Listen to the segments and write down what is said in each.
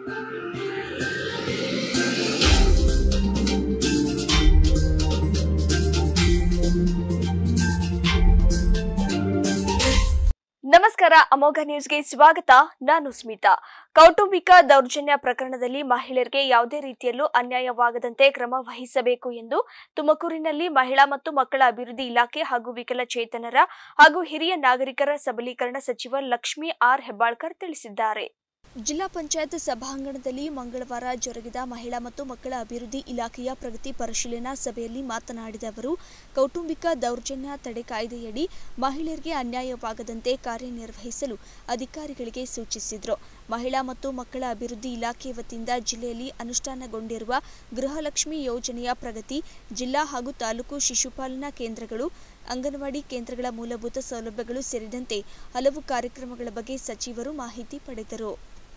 ನಮಸ್ಕಾರ ಅಮೋಘ ನ್ಯೂಸ್ಗೆ ಸ್ವಾಗತ ನಾನು ಸ್ಮಿತಾ ಕೌಟುಂಬಿಕ ದೌರ್ಜನ್ಯ ಪ್ರಕರಣದಲ್ಲಿ ಮಹಿಳೆಯರಿಗೆ ಯಾವುದೇ ರೀತಿಯಲ್ಲೂ ಅನ್ಯಾಯವಾಗದಂತೆ ಕ್ರಮ ವಹಿಸಬೇಕು ಎಂದು ತುಮಕೂರಿನಲ್ಲಿ ಮಹಿಳಾ ಮತ್ತು ಮಕ್ಕಳ ಅಭಿವೃದ್ಧಿ ಇಲಾಖೆ ಹಾಗೂ ವಿಕಲಚೇತನರ ಹಾಗೂ ಹಿರಿಯ ನಾಗರಿಕರ ಸಬಲೀಕರಣ ಸಚಿವ ಲಕ್ಷ್ಮೀ ಆರ್ ಹೆಬ್ಬಾಳ್ಕರ್ ತಿಳಿಸಿದ್ದಾರೆ ಜಿಲ್ಲಾ ಪಂಚಾಯತ್ ಸಭಾಂಗಣದಲ್ಲಿ ಮಂಗಳವಾರ ಜರುಗಿದ ಮಹಿಳಾ ಮತ್ತು ಮಕ್ಕಳ ಅಭಿವೃದ್ಧಿ ಇಲಾಖೆಯ ಪ್ರಗತಿ ಪರಿಶೀಲನಾ ಸಭೆಯಲ್ಲಿ ಮಾತನಾಡಿದ ಅವರು ಕೌಟುಂಬಿಕ ದೌರ್ಜನ್ಯ ತಡೆ ಕಾಯ್ದೆಯಡಿ ಮಹಿಳೆಯರಿಗೆ ಅನ್ಯಾಯವಾಗದಂತೆ ಕಾರ್ಯನಿರ್ವಹಿಸಲು ಅಧಿಕಾರಿಗಳಿಗೆ ಸೂಚಿಸಿದರು ಮಹಿಳಾ ಮತ್ತು ಮಕ್ಕಳ ಅಭಿವೃದ್ಧಿ ಇಲಾಖೆ ವತಿಯಿಂದ ಜಿಲ್ಲೆಯಲ್ಲಿ ಅನುಷ್ಠಾನಗೊಂಡಿರುವ ಗೃಹಲಕ್ಷ್ಮಿ ಯೋಜನೆಯ ಪ್ರಗತಿ ಜಿಲ್ಲಾ ಹಾಗೂ ತಾಲೂಕು ಶಿಶುಪಾಲನಾ ಕೇಂದ್ರಗಳು ಅಂಗನವಾಡಿ ಕೇಂದ್ರಗಳ ಮೂಲಭೂತ ಸೌಲಭ್ಯಗಳು ಸೇರಿದಂತೆ ಹಲವು ಕಾರ್ಯಕ್ರಮಗಳ ಬಗ್ಗೆ ಸಚಿವರು ಮಾಹಿತಿ ಪಡೆದರು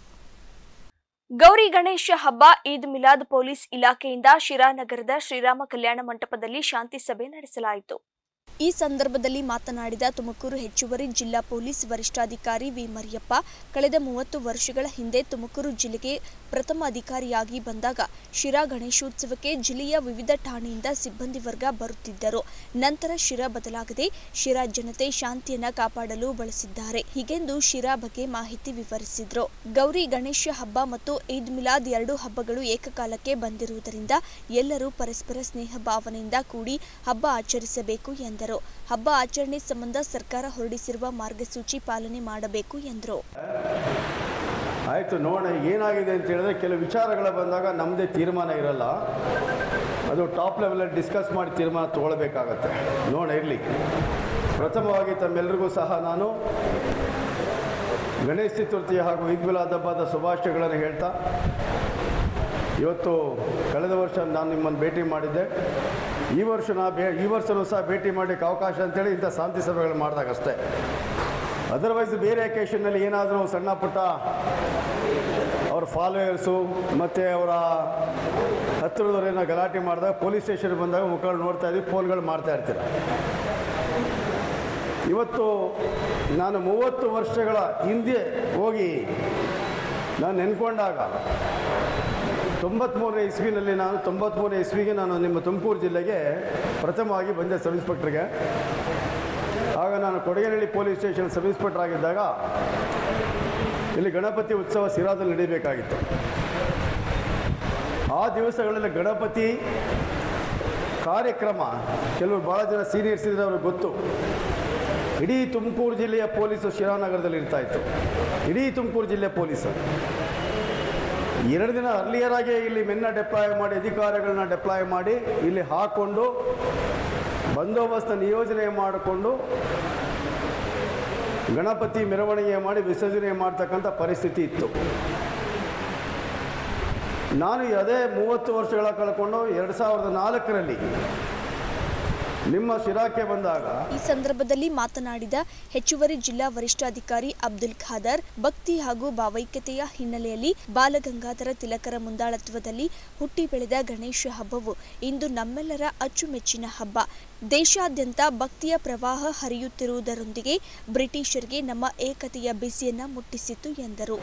ಗೌರಿ ಗಣೇಶ ಹಬ್ಬ ಈದ್ ಮಿಲಾದ್ ಪೊಲೀಸ್ ಇಲಾಖೆಯಿಂದ ಶಿರಾನಗರದ ಶ್ರೀರಾಮ ಕಲ್ಯಾಣ ಮಂಟಪದಲ್ಲಿ ಶಾಂತಿ ಸಭೆ ನಡೆಸಲಾಯಿತು ಈ ಸಂದರ್ಭದಲ್ಲಿ ಮಾತನಾಡಿದ ತುಮಕೂರು ಹೆಚ್ಚುವರಿ ಜಿಲ್ಲಾ ಪೊಲೀಸ್ ವರಿಷ್ಠಾಧಿಕಾರಿ ವಿ ಮರಿಯಪ್ಪ ಕಳೆದ ಮೂವತ್ತು ವರ್ಷಗಳ ಹಿಂದೆ ತುಮಕೂರು ಜಿಲ್ಲೆಗೆ ಪ್ರಥಮ ಅಧಿಕಾರಿಯಾಗಿ ಬಂದಾಗ ಶಿರಾ ಗಣೇಶೋತ್ಸವಕ್ಕೆ ಜಿಲ್ಲೆಯ ವಿವಿಧ ಠಾಣೆಯಿಂದ ಸಿಬ್ಬಂದಿ ವರ್ಗ ಬರುತ್ತಿದ್ದರು ನಂತರ ಶಿರಾ ಬದಲಾಗದೆ ಶಿರಾ ಜನತೆ ಶಾಂತಿಯನ್ನ ಕಾಪಾಡಲು ಬಳಸಿದ್ದಾರೆ ಹೀಗೆಂದು ಶಿರಾ ಬಗ್ಗೆ ಮಾಹಿತಿ ವಿವರಿಸಿದ್ರು ಗೌರಿ ಗಣೇಶ ಹಬ್ಬ ಮತ್ತು ಈದ್ ಮಿಲಾದ್ ಎರಡು ಹಬ್ಬಗಳು ಏಕಕಾಲಕ್ಕೆ ಬಂದಿರುವುದರಿಂದ ಎಲ್ಲರೂ ಪರಸ್ಪರ ಸ್ನೇಹ ಭಾವನೆಯಿಂದ ಕೂಡಿ ಹಬ್ಬ ಆಚರಿಸಬೇಕು ಎಂದರು ಹಬ್ಬ ಆಚರಣೆ ಸಂಬಂಧ ಸರ್ಕಾರ ಹೊರಡಿಸಿರುವ ಮಾರ್ಗಸೂಚಿ ಪಾಲನೆ ಮಾಡಬೇಕು ಎಂದರು ಆಯಿತು ನೋಡೋಣ ಏನಾಗಿದೆ ಅಂತ ಹೇಳಿದ್ರೆ ಕೆಲವು ವಿಚಾರಗಳು ಬಂದಾಗ ನಮ್ಮದೇ ತೀರ್ಮಾನ ಇರಲ್ಲ ಅದು ಟಾಪ್ ಲೆವೆಲಲ್ಲಿ ಡಿಸ್ಕಸ್ ಮಾಡಿ ತೀರ್ಮಾನ ತೊಗೊಳ್ಬೇಕಾಗತ್ತೆ ನೋಡೋಣ ಇರಲಿ ಪ್ರಥಮವಾಗಿ ತಮ್ಮೆಲ್ಲರಿಗೂ ಸಹ ನಾನು ಗಣೇಶ ಚತುರ್ಥಿ ಹಾಗೂ ಈದ್ ಮಿಲಾದ್ ಹಬ್ಬದ ಶುಭಾಶಯಗಳನ್ನು ಹೇಳ್ತಾ ಇವತ್ತು ಕಳೆದ ವರ್ಷ ನಾನು ನಿಮ್ಮನ್ನು ಭೇಟಿ ಮಾಡಿದ್ದೆ ಈ ವರ್ಷ ನಾ ಬೇ ಈ ವರ್ಷವೂ ಸಹ ಭೇಟಿ ಮಾಡಲಿಕ್ಕೆ ಅವಕಾಶ ಅಂತೇಳಿ ಇಂಥ ಶಾಂತಿ ಸಭೆಗಳು ಮಾಡಿದಾಗ ಅಷ್ಟೇ ಅದರ್ವೈಸ್ ಬೇರೆ ಅಕೇಶನ್ನಲ್ಲಿ ಏನಾದರೂ ಸಣ್ಣ ಪುಟ್ಟ ಅವ್ರ ಫಾಲೋಯರ್ಸು ಮತ್ತು ಅವರ ಹತ್ತಿರದವರೇನೋ ಗಲಾಟೆ ಮಾಡಿದಾಗ ಪೊಲೀಸ್ ಸ್ಟೇಷನ್ ಬಂದಾಗ ಮುಖಗಳು ನೋಡ್ತಾ ಇದ್ವಿ ಫೋನ್ಗಳು ಮಾಡ್ತಾ ಇರ್ತೀರ ಇವತ್ತು ನಾನು ಮೂವತ್ತು ವರ್ಷಗಳ ಹಿಂದೆ ಹೋಗಿ ನಾನು ನೆನ್ಕೊಂಡಾಗ ತೊಂಬತ್ತ್ಮೂರನೇ ಇಸ್ವಿನಲ್ಲಿ ನಾನು ತೊಂಬತ್ತ್ಮೂರನೇ ಇಸ್ವಿಗೆ ನಾನು ನಿಮ್ಮ ತುಮಕೂರು ಜಿಲ್ಲೆಗೆ ಪ್ರಥಮವಾಗಿ ಬಂದೆ ಸಬ್ ಇನ್ಸ್ಪೆಕ್ಟ್ರಿಗೆ ಆಗ ನಾನು Kodagenahalli police station sub inspector ಆಗಿದ್ದಾಗ ಇಲ್ಲಿ ಗಣಪತಿ ಉತ್ಸವ ಸಿರಾದಲ್ಲಿ ನಡೀಬೇಕಾಗಿತ್ತು ಆ ದಿವಸಗಳಲ್ಲಿ ಗಣಪತಿ ಕಾರ್ಯಕ್ರಮ ಕೆಲವರು ಭಾಳ ಜನ ಸೀನಿಯರ್ಸ್ ಇದ್ರೆ ಅವ್ರಿಗೆ ಗೊತ್ತು ಇಡೀ ತುಮಕೂರು ಜಿಲ್ಲೆಯ ಪೊಲೀಸು ಶಿರಾನಗರದಲ್ಲಿ ಇರ್ತಾ ಇತ್ತು ಇಡೀ ತುಮಕೂರು ಜಿಲ್ಲೆ ಪೊಲೀಸು ಎರಡು ದಿನ ಅರ್ಲಿಯರ್ ಆಗಿ ಇಲ್ಲಿ ಮೆನ್ನ ಡೆಪ್ಲಾಯ್ ಮಾಡಿ ಅಧಿಕಾರಿಗಳನ್ನ ಡೆಪ್ಲಾಯ್ ಮಾಡಿ ಇಲ್ಲಿ ಹಾಕ್ಕೊಂಡು ಬಂದೋಬಸ್ತ್ ನಿಯೋಜನೆ ಮಾಡಿಕೊಂಡು ಗಣಪತಿ ಮೆರವಣಿಗೆ ಮಾಡಿ ವಿಸರ್ಜನೆ ಮಾಡ್ತಕ್ಕಂಥ ಪರಿಸ್ಥಿತಿ ಇತ್ತು ನಾನು ಅದೇ ಮೂವತ್ತು ವರ್ಷಗಳ ಕಳ್ಕೊಂಡು ಎರಡು ಸಾವಿರದ ನಾಲ್ಕರಲ್ಲಿ ನಿಮ್ಮ ಶಿರಾಕ್ಕೆ ಬಂದಾಗ ಈ ಸಂದರ್ಭದಲ್ಲಿ ಮಾತನಾಡಿದ ಹೆಚ್ಚುವರಿ ಜಿಲ್ಲಾ ವರಿಷ್ಠಾಧಿಕಾರಿ ಅಬ್ದುಲ್ ಖಾದರ್ ಭಕ್ತಿ ಹಾಗೂ ಭಾವೈಕ್ಯತೆಯ ಹಿನ್ನೆಲೆಯಲ್ಲಿ ಬಾಲಗಂಗಾಧರ ತಿಲಕರ ಮುಂದಾಳತ್ವದಲ್ಲಿ ಹುಟ್ಟಿ ಬೆಳೆದ ಗಣೇಶ ಹಬ್ಬವು ಇಂದು ನಮ್ಮೆಲ್ಲರ ಅಚ್ಚುಮೆಚ್ಚಿನ ಹಬ್ಬ ದೇಶಾದ್ಯಂತ ಭಕ್ತಿಯ ಪ್ರವಾಹ ಹರಿಯುತ್ತಿರುವುದರೊಂದಿಗೆ ಬ್ರಿಟಿಷರಿಗೆ ನಮ್ಮ ಏಕತೆಯ ಬಿಸಿಯನ್ನ ಮುಟ್ಟಿಸಿತು ಎಂದರು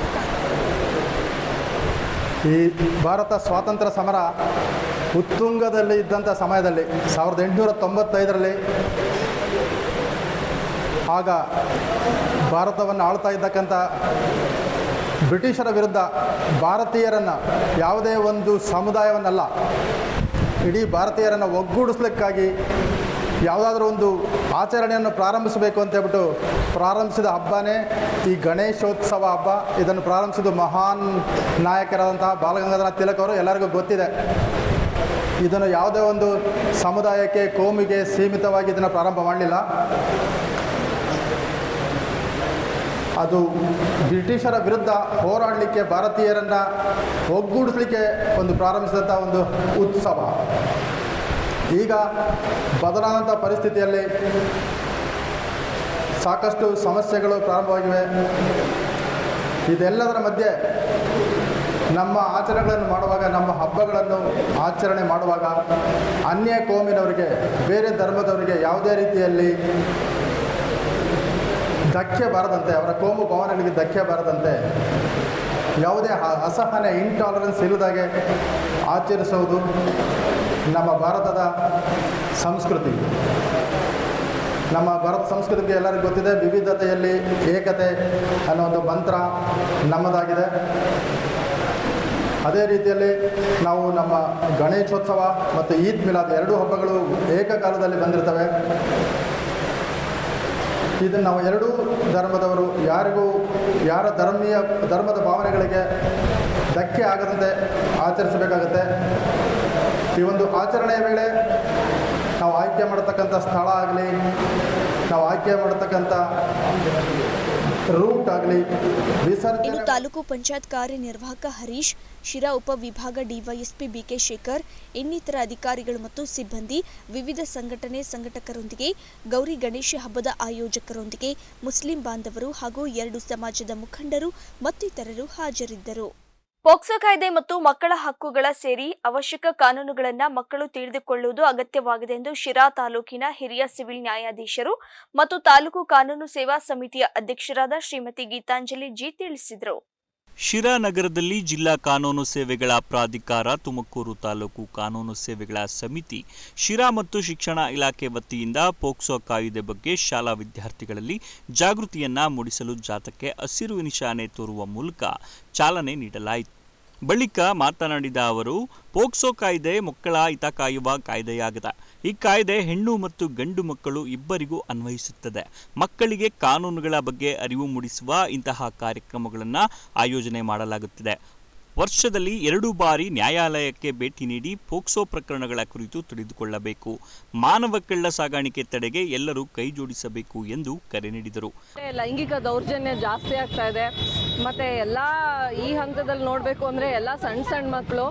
ಈ ಭಾರತ ಸ್ವಾತಂತ್ರ್ಯ ಸಮರ ಉತ್ತುಂಗದಲ್ಲಿ ಇದ್ದಂಥ ಸಮಯದಲ್ಲಿ ಸಾವಿರದ ಎಂಟುನೂರ ತೊಂಬತ್ತೈದರಲ್ಲಿ ಆಗ ಭಾರತವನ್ನು ಆಳ್ತಾ ಇದ್ದಕ್ಕಂಥ ಬ್ರಿಟಿಷರ ವಿರುದ್ಧ ಭಾರತೀಯರನ್ನು ಯಾವುದೇ ಒಂದು ಸಮುದಾಯವನ್ನಲ್ಲ ಇಡೀ ಭಾರತೀಯರನ್ನು ಒಗ್ಗೂಡಿಸ್ಲಿಕ್ಕಾಗಿ ಯಾವುದಾದ್ರೂ ಒಂದು ಆಚರಣೆಯನ್ನು ಪ್ರಾರಂಭಿಸಬೇಕು ಅಂತ ಹೇಳ್ಬಿಟ್ಟು ಪ್ರಾರಂಭಿಸಿದ ಹಬ್ಬನೇ ಈ ಗಣೇಶೋತ್ಸವ ಹಬ್ಬ ಇದನ್ನು ಪ್ರಾರಂಭಿಸಿದ ಮಹಾನ್ ನಾಯಕರಾದಂತಹ ಬಾಲಗಂಗಾಧರ ತಿಲಕ್ ಅವರು ಎಲ್ಲರಿಗೂ ಗೊತ್ತಿದೆ ಇದನ್ನು ಯಾವುದೇ ಒಂದು ಸಮುದಾಯಕ್ಕೆ ಕೋಮಿಗೆ ಸೀಮಿತವಾಗಿ ಇದನ್ನು ಪ್ರಾರಂಭ ಮಾಡಲಿಲ್ಲ ಅದು ಬ್ರಿಟಿಷರ ವಿರುದ್ಧ ಹೋರಾಡಲಿಕ್ಕೆ ಭಾರತೀಯರನ್ನು ಒಗ್ಗೂಡಿಸಲಿಕ್ಕೆ ಒಂದು ಪ್ರಾರಂಭಿಸಿದಂಥ ಒಂದು ಉತ್ಸವ ಈಗ ಬದಲಾದಂಥ ಪರಿಸ್ಥಿತಿಯಲ್ಲಿ ಸಾಕಷ್ಟು ಸಮಸ್ಯೆಗಳು ಪ್ರಾರಂಭವಾಗಿವೆ ಇದೆಲ್ಲದರ ಮಧ್ಯೆ ನಮ್ಮ ಆಚರಣೆಗಳನ್ನು ಮಾಡುವಾಗ ನಮ್ಮ ಹಬ್ಬಗಳನ್ನು ಆಚರಣೆ ಮಾಡುವಾಗ ಅನ್ಯ ಕೋಮಿನವರಿಗೆ ಬೇರೆ ಧರ್ಮದವರಿಗೆ ಯಾವುದೇ ರೀತಿಯಲ್ಲಿ ಧಕ್ಕೆ ಬಾರದಂತೆ ಅವರ ಕೋಮು ಭಾವನೆಗಳಿಗೆ ಧಕ್ಕೆ ಬಾರದಂತೆ ಯಾವುದೇ ಅ- ಅಸಹನೆ ಇಂಟಾಲರೆನ್ಸ್ ಇಲ್ಲದಾಗೆ ಆಚರಿಸುವುದು ನಮ್ಮ ಭಾರತದ ಸಂಸ್ಕೃತಿ ನಮ್ಮ ಭಾರತ ಸಂಸ್ಕೃತಿಗೆ ಎಲ್ಲರಿಗೂ ಗೊತ್ತಿದೆ ವಿವಿಧತೆಯಲ್ಲಿ ಏಕತೆ ಅನ್ನೋ ಒಂದು ಮಂತ್ರ ನಮ್ಮದಾಗಿದೆ ಅದೇ ರೀತಿಯಲ್ಲಿ ನಾವು ನಮ್ಮ ಗಣೇಶೋತ್ಸವ ಮತ್ತು ಈದ್ ಮಿಲಾದ್ ಎರಡೂ ಹಬ್ಬಗಳು ಏಕಕಾಲದಲ್ಲಿ ಬಂದಿರ್ತವೆ ಇದನ್ನು ನಾವು ಎರಡೂ ಧರ್ಮದವರು ಯಾರಿಗೂ ಯಾರ ಧರ್ಮೀಯ ಧರ್ಮದ ಭಾವನೆಗಳಿಗೆ ಧಕ್ಕೆ ಆಗದಂತೆ ಆಚರಿಸಬೇಕಾಗತ್ತೆ ಈ ಒಂದು ಆಚರಣೆಯ ವೇಳೆ ನಾವು ಆಯ್ಕೆ ಮಾಡತಕ್ಕಂಥ ಸ್ಥಳ ಆಗಲಿ ನಾವು ಆಯ್ಕೆ ಮಾಡತಕ್ಕಂಥ ರೂಟ್ ಆಗಲಿ ಇನ್ನು ವಿಸರ್ಜನೆ ತಾಲೂಕು ಪಂಚಾಯತ್ ಕಾರ್ಯನಿರ್ವಾಹಕ ಹರೀಶ್ ಶಿರಾ ಉಪವಿಭಾಗ ಡಿವೈಎಸ್ಪಿ ಬಿಕೆ ಶೇಖರ್ ಇನ್ನಿತರ ಅಧಿಕಾರಿಗಳು ಮತ್ತು ಸಿಬ್ಬಂದಿ ವಿವಿಧ ಸಂಘಟನೆ ಸಂಘಟಕರೊಂದಿಗೆ ಗೌರಿ ಗಣೇಶ ಹಬ್ಬದ ಆಯೋಜಕರೊಂದಿಗೆ ಮುಸ್ಲಿಂ ಬಾಂಧವರು ಹಾಗೂ ಎರಡು ಸಮಾಜದ ಮುಖಂಡರು ಮತ್ತಿತರರು ಹಾಜರಿದ್ದರು ಪೋಕ್ಸೋ ಕಾಯ್ದೆ ಮತ್ತು ಮಕ್ಕಳ ಹಕ್ಕುಗಳ ಸೇರಿ ಅವಶ್ಯಕ ಕಾನೂನುಗಳನ್ನು ಮಕ್ಕಳು ತಿಳಿದುಕೊಳ್ಳುವುದು ಅಗತ್ಯವಾಗಿದೆ ಎಂದು ಶಿರಾ ತಾಲೂಕಿನ ಹಿರಿಯ ಸಿವಿಲ್ ನ್ಯಾಯಾಧೀಶರು ಮತ್ತು ತಾಲೂಕು ಕಾನೂನು ಸೇವಾ ಸಮಿತಿಯ ಅಧ್ಯಕ್ಷರಾದ ಶ್ರೀಮತಿ ಗೀತಾಂಜಲಿ ಜಿ ತಿಳಿಸಿದರು ಶಿರಾ ನಗರದಲ್ಲಿ ಜಿಲ್ಲಾ ಕಾನೂನು ಸೇವೆಗಳ ಪ್ರಾಧಿಕಾರ ತುಮಕೂರು ತಾಲೂಕು ಕಾನೂನು ಸೇವೆಗಳ ಸಮಿತಿ ಶಿರಾ ಮತ್ತು ಶಿಕ್ಷಣ ಇಲಾಖೆ ವತಿಯಿಂದ ಪೋಕ್ಸೋ ಕಾಯ್ದೆ ಬಗ್ಗೆ ಶಾಲಾ ವಿದ್ಯಾರ್ಥಿಗಳಲ್ಲಿ ಜಾಗೃತಿಯನ್ನ ಮೂಡಿಸಲು ಜಾಥಾಕ್ಕೆ ಹಸಿರು ನಿಶಾನೆ ತೋರುವ ಮೂಲಕ ಚಾಲನೆ ನೀಡಲಾಯಿತು ಬಳಿಕ ಮಾತನಾಡಿದ ಅವರು ಪೋಕ್ಸೋ ಕಾಯ್ದೆ ಮಕ್ಕಳ ಹಿತ ಕಾಯುವ ಕಾಯ್ದೆಯಾಗಿದೆ ಈ ಕಾಯ್ದೆ ಹೆಣ್ಣು ಮತ್ತು ಗಂಡು ಮಕ್ಕಳು ಇಬ್ಬರಿಗೂ ಅನ್ವಯಿಸುತ್ತದೆ ಮಕ್ಕಳಿಗೆ ಕಾನೂನುಗಳ ಬಗ್ಗೆ ಅರಿವು ಮೂಡಿಸುವ ಇಂತಹ ಕಾರ್ಯಕ್ರಮಗಳನ್ನು ಆಯೋಜನೆ ಮಾಡಲಾಗುತ್ತಿದೆ ವರ್ಷದಲ್ಲಿ ಎರಡು ಬಾರಿ ನ್ಯಾಯಾಲಯಕ್ಕೆ ಭೇಟಿ ನೀಡಿ ಪೋಕ್ಸೋ ಪ್ರಕರಣಗಳ ಕುರಿತು ತಿಳಿದುಕೊಳ್ಳಬೇಕು ಮಾನವ ಕಳ್ಳ ಸಾಗಾಣಿಕೆ ತಡೆಗೆ ಎಲ್ಲರೂ ಕೈ ಜೋಡಿಸಬೇಕು ಎಂದು ಕರೆ ನೀಡಿದರು ಮತ್ತೆ ಲೈಂಗಿಕ ದೌರ್ಜನ್ಯ ಜಾಸ್ತಿ ಆಗ್ತಾ ಇದೆ ಮತ್ತೆ ಎಲ್ಲ ಈ ಹಂತದಲ್ಲಿ ನೋಡಬೇಕು ಅಂದರೆ ಎಲ್ಲ ಸಣ್ಣ ಸಣ್ಣ ಮಕ್ಕಳು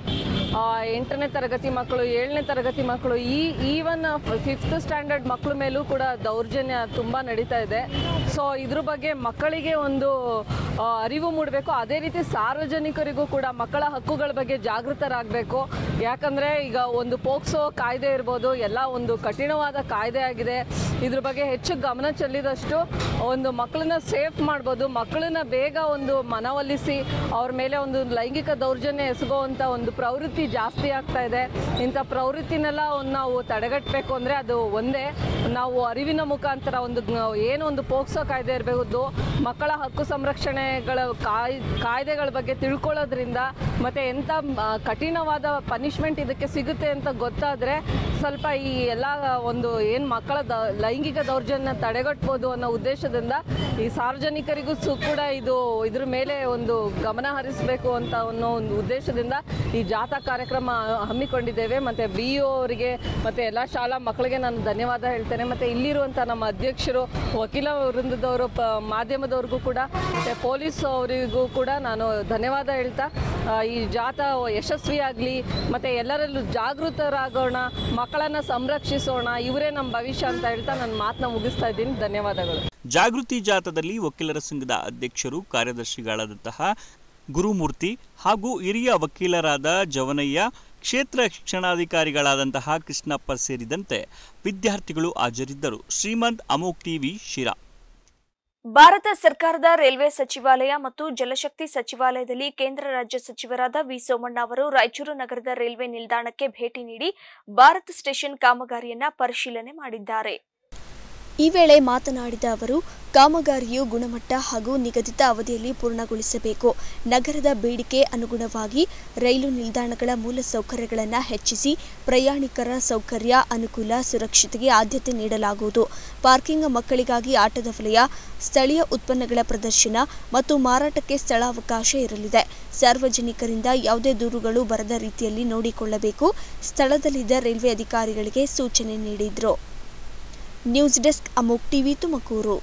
ಎಂಟನೇ ತರಗತಿ ಮಕ್ಕಳು ಏಳನೇ ತರಗತಿ ಮಕ್ಕಳು ಈ ಈವನ್ ಫಿಫ್ತ್ ಸ್ಟ್ಯಾಂಡರ್ಡ್ ಮಕ್ಕಳ ಮೇಲೂ ಕೂಡ ದೌರ್ಜನ್ಯ ತುಂಬ ನಡೀತಾ ಇದೆ ಸೊ ಇದ್ರ ಬಗ್ಗೆ ಮಕ್ಕಳಿಗೆ ಒಂದು ಆ, ಅರಿವು ಮೂಡಬೇಕು ಅದೇ ರೀತಿ ಸಾರ್ವಜನಿಕರಿಗೂ ಕೂಡ ಮಕ್ಕಳ ಹಕ್ಕುಗಳ ಬಗ್ಗೆ ಜಾಗೃತರಾಗಬೇಕು ಯಾಕಂದರೆ ಈಗ ಒಂದು ಪೋಕ್ಸೋ ಕಾಯ್ದೆ ಇರ್ಬೋದು ಎಲ್ಲ ಒಂದು ಕಠಿಣವಾದ ಕಾಯ್ದೆ ಆಗಿದೆ ಇದ್ರ ಬಗ್ಗೆ ಹೆಚ್ಚು ಗಮನ ಚೆಲ್ಲಿದಷ್ಟು ಒಂದು ಮಕ್ಕಳನ್ನ ಸೇಫ್ ಮಾಡ್ಬೋದು ಮಕ್ಕಳನ್ನ ಬೇಗ ಒಂದು ಮನವೊಲಿಸಿ ಅವ್ರ ಮೇಲೆ ಒಂದು ಲೈಂಗಿಕ ದೌರ್ಜನ್ಯ ಎಸಗುವಂಥ ಒಂದು ಪ್ರವೃತ್ತಿ ಜಾಸ್ತಿ ಆಗ್ತಾ ಇದೆ ಇಂಥ ಪ್ರವೃತ್ತಿನೆಲ್ಲ ಒಂದು ನಾವು ತಡೆಗಟ್ಟಬೇಕು ಅಂದರೆ ಅದು ಒಂದೇ ನಾವು ಅರಿವಿನ ಮುಖಾಂತರ ಒಂದು ಜ್ಞ- ಏನು ಒಂದು ಪೋಕ್ಸೋ ಕಾಯ್ದೆ ಇರಬಹುದು ಮಕ್ಕಳ ಹಕ್ಕು ಸಂರಕ್ಷಣೆಗಳ ಕಾಯ್ ಕಾಯ್ದೆಗಳ ಬಗ್ಗೆ ತಿಳ್ಕೊಳ್ಳೋದ್ರಿಂದ ಮತ್ತು ಎಂಥ ಮ, ಕಠಿಣವಾದ ಪನಿಷ್ಮೆಂಟ್ ಇದಕ್ಕೆ ಸಿಗುತ್ತೆ ಅಂತ ಗೊತ್ತಾದರೆ ಸ್ವಲ್ಪ ಈ ಎಲ್ಲ ಒಂದು ಏನು ಮಕ್ಕಳ ದ ಲೈಂಗಿಕ ದೌರ್ಜನ್ಯ ತಡೆಗಟ್ಬೋದು ಅನ್ನೋ ಉದ್ದೇಶದಿಂದ ಈ ಸಾರ್ವಜನಿಕರಿಗೂ ಸು ಕೂಡ ಇದು ಇದ್ರ ಮೇಲೆ ಒಂದು ಗಮನ ಹರಿಸಬೇಕು ಅಂತ ಅನ್ನೋ ಒಂದು ಉದ್ದೇಶದಿಂದ ಈ ಜಾಥಾ ಕಾರ್ಯಕ್ರಮ ಹಮ್ಮಿಕೊಂಡಿದ್ದೇವೆ ಮತ್ತು ಬಿ ಇ ಅವರಿಗೆ ಮತ್ತು ಎಲ್ಲ ಶಾಲಾ ಮಕ್ಕಳಿಗೆ ನಾನು ಧನ್ಯವಾದ ಹೇಳ್ತೇನೆ ಮತ್ತು ಇಲ್ಲಿರುವಂಥ ನಮ್ಮ ಅಧ್ಯಕ್ಷರು ವಕೀಲ ವೃಂದದವರು ಪ ಮಾಧ್ಯಮದವ್ರಿಗೂ ಕೂಡ ಮತ್ತು ಪೊಲೀಸ್ ಅವರಿಗೂ ಕೂಡ ನಾನು ಧನ್ಯವಾದ ಹೇಳ್ತಾ ಆ, ಈ ಜಾಥಾ ಯಶಸ್ವಿಯಾಗಲಿ ಮತ್ತು ಎಲ್ಲರಲ್ಲೂ ಜಾಗೃತರಾಗೋಣ ಮಕ್ಕಳನ್ನು ಸಂರಕ್ಷಿಸೋಣ ಇವರೇ ನಮ್ಮ ಭವಿಷ್ಯ ಅಂತ ಹೇಳ್ತಾ ನನ್ನ ಮಾತನ್ನ ಮುಗಿಸ್ತಾ ಇದ್ದೀನಿ ಧನ್ಯವಾದಗಳು ಜಾಗೃತಿ ಜಾಥಾದಲ್ಲಿ ವಕೀಲರ ಸಂಘದ ಅಧ್ಯಕ್ಷರು ಕಾರ್ಯದರ್ಶಿಗಳಾದಂತಹ ಗುರುಮೂರ್ತಿ ಹಾಗೂ ಹಿರಿಯ ವಕೀಲರಾದ ಜವನಯ್ಯ ಕ್ಷೇತ್ರ ಶಿಕ್ಷಣಾಧಿಕಾರಿಗಳಾದಂತಹ ಕೃಷ್ಣಪ್ಪ ಸೇರಿದಂತೆ ವಿದ್ಯಾರ್ಥಿಗಳು ಹಾಜರಿದ್ದರು ಶ್ರೀಮಂತ್ ಅಮೋಕ್ ಟಿವಿ ಶಿರಾ ಭಾರತ ಸರ್ಕಾರದ ರೈಲ್ವೆ ಸಚಿವಾಲಯ ಮತ್ತು ಜಲಶಕ್ತಿ ಸಚಿವಾಲಯದಲ್ಲಿ ಕೇಂದ್ರ ರಾಜ್ಯ ಸಚಿವರಾದ ವಿ ಸೋಮಣ್ಣ ಅವರು ರಾಯಚೂರು ನಗರದ ರೈಲ್ವೆ ನಿಲ್ದಾಣಕ್ಕೆ ಭೇಟಿ ನೀಡಿ ಭಾರತ್ ಸ್ಟೇಷನ್ ಕಾಮಗಾರಿಯನ್ನ ಪರಿಶೀಲನೆ ಮಾಡಿದ್ದಾರೆ ಈ ವೇಳೆ ಮಾತನಾಡಿದ ಅವರು ಕಾಮಗಾರಿಯು ಗುಣಮಟ್ಟ ಹಾಗೂ ನಿಗದಿತ ಅವಧಿಯಲ್ಲಿ ಪೂರ್ಣಗೊಳಿಸಬೇಕು ನಗರದ ಬೇಡಿಕೆ ಅನುಗುಣವಾಗಿ ರೈಲು ನಿಲ್ದಾಣಗಳ ಮೂಲ ಸೌಕರ್ಯಗಳನ್ನು ಹೆಚ್ಚಿಸಿ ಪ್ರಯಾಣಿಕರ ಸೌಕರ್ಯ ಅನುಕೂಲ ಸುರಕ್ಷತೆಗೆ ಆದ್ಯತೆ ನೀಡಲಾಗುವುದು ಪಾರ್ಕಿಂಗ್ ಮಕ್ಕಳಿಗಾಗಿ ಆಟದ ವಲಯ ಸ್ಥಳೀಯ ಉತ್ಪನ್ನಗಳ ಪ್ರದರ್ಶನ ಮತ್ತು ಮಾರಾಟಕ್ಕೆ ಸ್ಥಳಾವಕಾಶ ಇರಲಿದೆ ಸಾರ್ವಜನಿಕರಿಂದ ಯಾವುದೇ ದೂರುಗಳು ಬರದ ರೀತಿಯಲ್ಲಿ ನೋಡಿಕೊಳ್ಳಬೇಕು ಸ್ಥಳದಲ್ಲಿದ್ದ ರೈಲ್ವೆ ಅಧಿಕಾರಿಗಳಿಗೆ ಸೂಚನೆ ನೀಡಿದರು news desk Amogh TV Tumakuru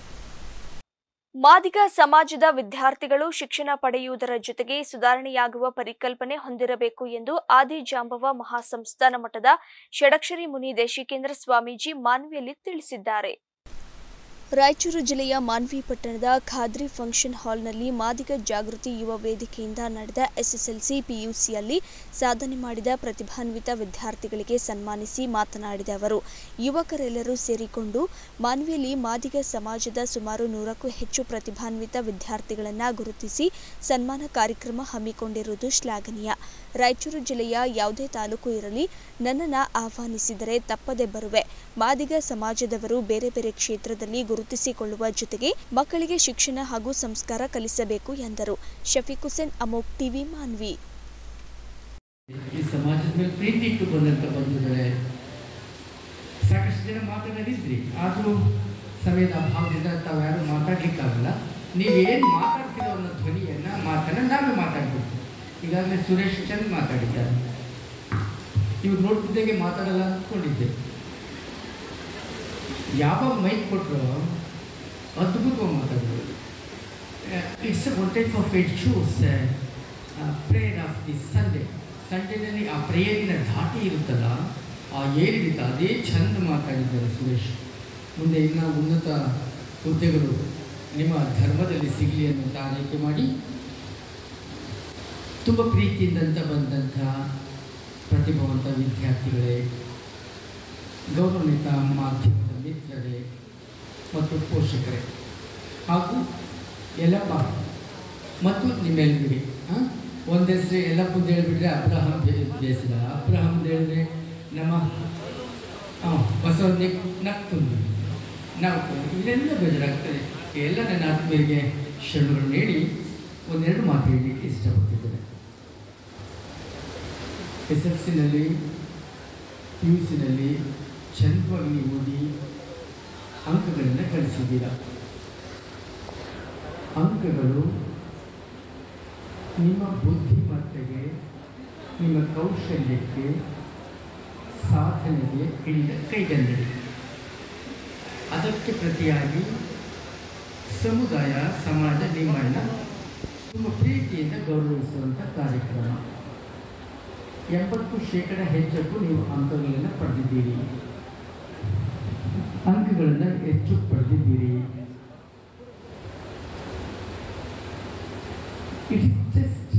Madiga ಸಮಾಜದ ವಿದ್ಯಾರ್ಥಿಗಳು ಶಿಕ್ಷಣ ಪಡೆಯುವುದರ ಜೊತೆಗೆ ಸುಧಾರಣೆಯಾಗುವ ಪರಿಕಲ್ಪನೆ ಹೊಂದಿರಬೇಕು ಎಂದು ಆದಿಜಾಂಬವ ಮಹಾಸಂಸ್ಥಾನ ಮಠದ ಷಡಕ್ಷರಿ ಮುನಿ ದೇಶಿಕೇಂದ್ರ ಸ್ವಾಮೀಜಿ ಮಾನ್ವಿಯಲ್ಲಿ ತಿಳಿಸಿದ್ದಾರೆ ರಾಯಚೂರು ಜಿಲ್ಲೆಯ ಮಾನ್ವಿ ಪಟ್ಟಣದ ಖಾದ್ರಿ ಫಂಕ್ಷನ್ ಹಾಲ್ನಲ್ಲಿ ಮಾದಿಗ ಜಾಗೃತಿ ಯುವ ವೇದಿಕೆಯಿಂದ ನಡೆದ ಎಸ್ಎಸ್ಎಲ್ಸಿ ಪಿಯುಸಿಯಲ್ಲಿ ಸಾಧನೆ ಮಾಡಿದ ಪ್ರತಿಭಾನ್ವಿತ ವಿದ್ಯಾರ್ಥಿಗಳಿಗೆ ಸನ್ಮಾನಿಸಿ ಮಾತನಾಡಿದ ಅವರು ಯುವಕರೆಲ್ಲರೂ ಸೇರಿಕೊಂಡು ಮಾನ್ವಿಯಲ್ಲಿ ಮಾದಿಗ ಸಮಾಜದ ಸುಮಾರು ನೂರಕ್ಕೂ ಹೆಚ್ಚು ಪ್ರತಿಭಾನ್ವಿತ ವಿದ್ಯಾರ್ಥಿಗಳನ್ನು ಗುರುತಿಸಿ ಸನ್ಮಾನ ಕಾರ್ಯಕ್ರಮ ಹಮ್ಮಿಕೊಂಡಿರುವುದು ಶ್ಲಾಘನೀಯ ರಾಯಚೂರು ಜಿಲ್ಲೆಯ ಯಾವುದೇ ತಾಲೂಕು ಇರಲಿ ನನ್ನನ್ನು ಆಹ್ವಾನಿಸಿದರೆ ತಪ್ಪದೆ ಬರುವೆ ಮಾದಿಗ ಸಮಾಜದವರು ಬೇರೆ ಬೇರೆ ಕ್ಷೇತ್ರದಲ್ಲಿ ಗುರುತಿಸಿಕೊಳ್ಳುವ ಜೊತೆಗೆ ಮಕ್ಕಳಿಗೆ ಶಿಕ್ಷಣ ಹಾಗೂ ಸಂಸ್ಕಾರ ಕಲಿಸಬೇಕು ಎಂದರು ಶಫೀಕ್ ಹುಸೇನ್ ಅಮೋಕ್ ಟಿವಿ ಮಾನ್ವಿ ಈ ಸಮಾಜದ ಮೇಲೆ ಪ್ರೀತಿ ಇಟ್ಟುಕೊಂಡಂತ ಬಂಧುಗಳೇ ಸಾಕಷ್ಟು ಜನ ಮಾತನಾಡಿದ್ರಿ ಆದರೂ ಸಮಯದ ಅಭಾವದಿಂದ ತಾವ್ಯಾರು ಮಾತಾಡ್ಲಿಕ್ಕಾಗಲ್ಲ ನೀವೇನು ಮಾತಾಡ್ತೀರೋ ಅನ್ನೋ ಧ್ವನಿಯನ್ನ ಮಾತನ್ನ ನಾವೇ ಮಾತಾಡ್ಬೇಕು ಈಗಾಗಲೇ ಸುರೇಶ್ ಚಂದ್ ಮಾತಾಡಿದ್ದಾರೆ ಇವ್ರು ನೋಡ್ತಿದ್ದಾಗೆ ಮಾತಾಡಲ್ಲ ಅಂದ್ಕೊಂಡಿದ್ದೆ ಯಾವಾಗ ಮೈಕ್ ಕೊಟ್ಟರು ಅದ್ಭುತವಾಗಿ ಮಾತಾಡಿದ್ರು it's one type of it shoes prayer of the Sunday ಸಂಡೇನಲ್ಲಿ ಆ ಪ್ರೇಯರಿನ ಧಾಟಿ ಇರುತ್ತಲ್ಲ ಆ ಏರಿಳಿತ ಅದೇ ಚಂದ ಮಾತಾಡಿದ್ದಾರೆ ಸುರೇಶ್ ಮುಂದೆ ಇನ್ನ ಉನ್ನತ ಹುದ್ದೆಗಳು ನಿಮ್ಮ ಧರ್ಮದಲ್ಲಿ ಸಿಗಲಿ ಅನ್ನೋ ಆರೈಕೆ ಮಾಡಿ ತುಂಬ ಪ್ರೀತಿಯಿಂದಂತ ಬಂದಂಥ ಪ್ರತಿಭಾವಂತ ವಿದ್ಯಾರ್ಥಿಗಳೇ ಗೌರವಾನ್ವಿತ ಮಾಧ್ಯಮದ ಮಿತ್ರರೇ ಮತ್ತು ಪೋಷಕರೇ ಹಾಗೂ ಯಲ್ಲಪ್ಪ ಮತ್ತು ನಿಮ್ಮೆಲ್ಲರಿಗೆ ಹಾಂ ಒಂದು ಹೆಸರು ಯಲ್ಲಪ್ಪ ಅಂತ ಹೇಳಿಬಿಟ್ರೆ ಅಬ್ರಹಂ ಬೇ- ಬೇಸಿದ ಅಬ್ರಹಂ ಅಂತ ಹೇಳಿದ್ರೆ ನಮ್ಮ ಹಾಂ ಬಸವನಿಗೆ ನಕ್ತುಂದು ನಾವು ಇದೆಲ್ಲ ಬೇಜಾರಾಗ್ತದೆ ಎಲ್ಲ ನನ್ನ ಆತ್ಮೀಯರಿಗೆ ಶರಣುಗಳನ್ನು ಹೇಳಿ ಒಂದೆರಡು ಮಾತು ಹೇಳಲಿಕ್ಕೆ ಇಷ್ಟಪಡ್ತಿದ್ದೇನೆ ಎಸ್ ಎಲ್ ಸಿನಲ್ಲಿ ಪಿ ಯು ಸಿನಲ್ಲಿ ಚಂದವಾಗಿ ನೀವು ಓದಿ ಅಂಕಗಳನ್ನು ಗಳಿಸಿದ್ದೀರಾ ಅಂಕಗಳು ನಿಮ್ಮ ಬುದ್ಧಿಮತ್ತೆಗೆ ನಿಮ್ಮ ಕೌಶಲ್ಯಕ್ಕೆ ಸಾಧನೆಗೆ ಹಿಡಿದ ಕೈಗನ್ನಡಿ ಅದಕ್ಕೆ ಪ್ರತಿಯಾಗಿ ಸಮುದಾಯ ಸಮಾಜ ನಿಮ್ಮನ್ನು ತುಂಬ ಪ್ರೀತಿಯಿಂದ ಗೌರವಿಸುವಂಥ ಕಾರ್ಯಕ್ರಮ ಎಂಬತ್ತು ಶೇಕಡ ಹೆಚ್ಚಕ್ಕೂ ನೀವು ಅಂಕಗಳನ್ನು ಪಡೆದಿದ್ದೀರಿ ಅಂಕಗಳನ್ನು ಹೆಚ್ಚು ಪಡೆದಿದ್ದೀರಿ it is just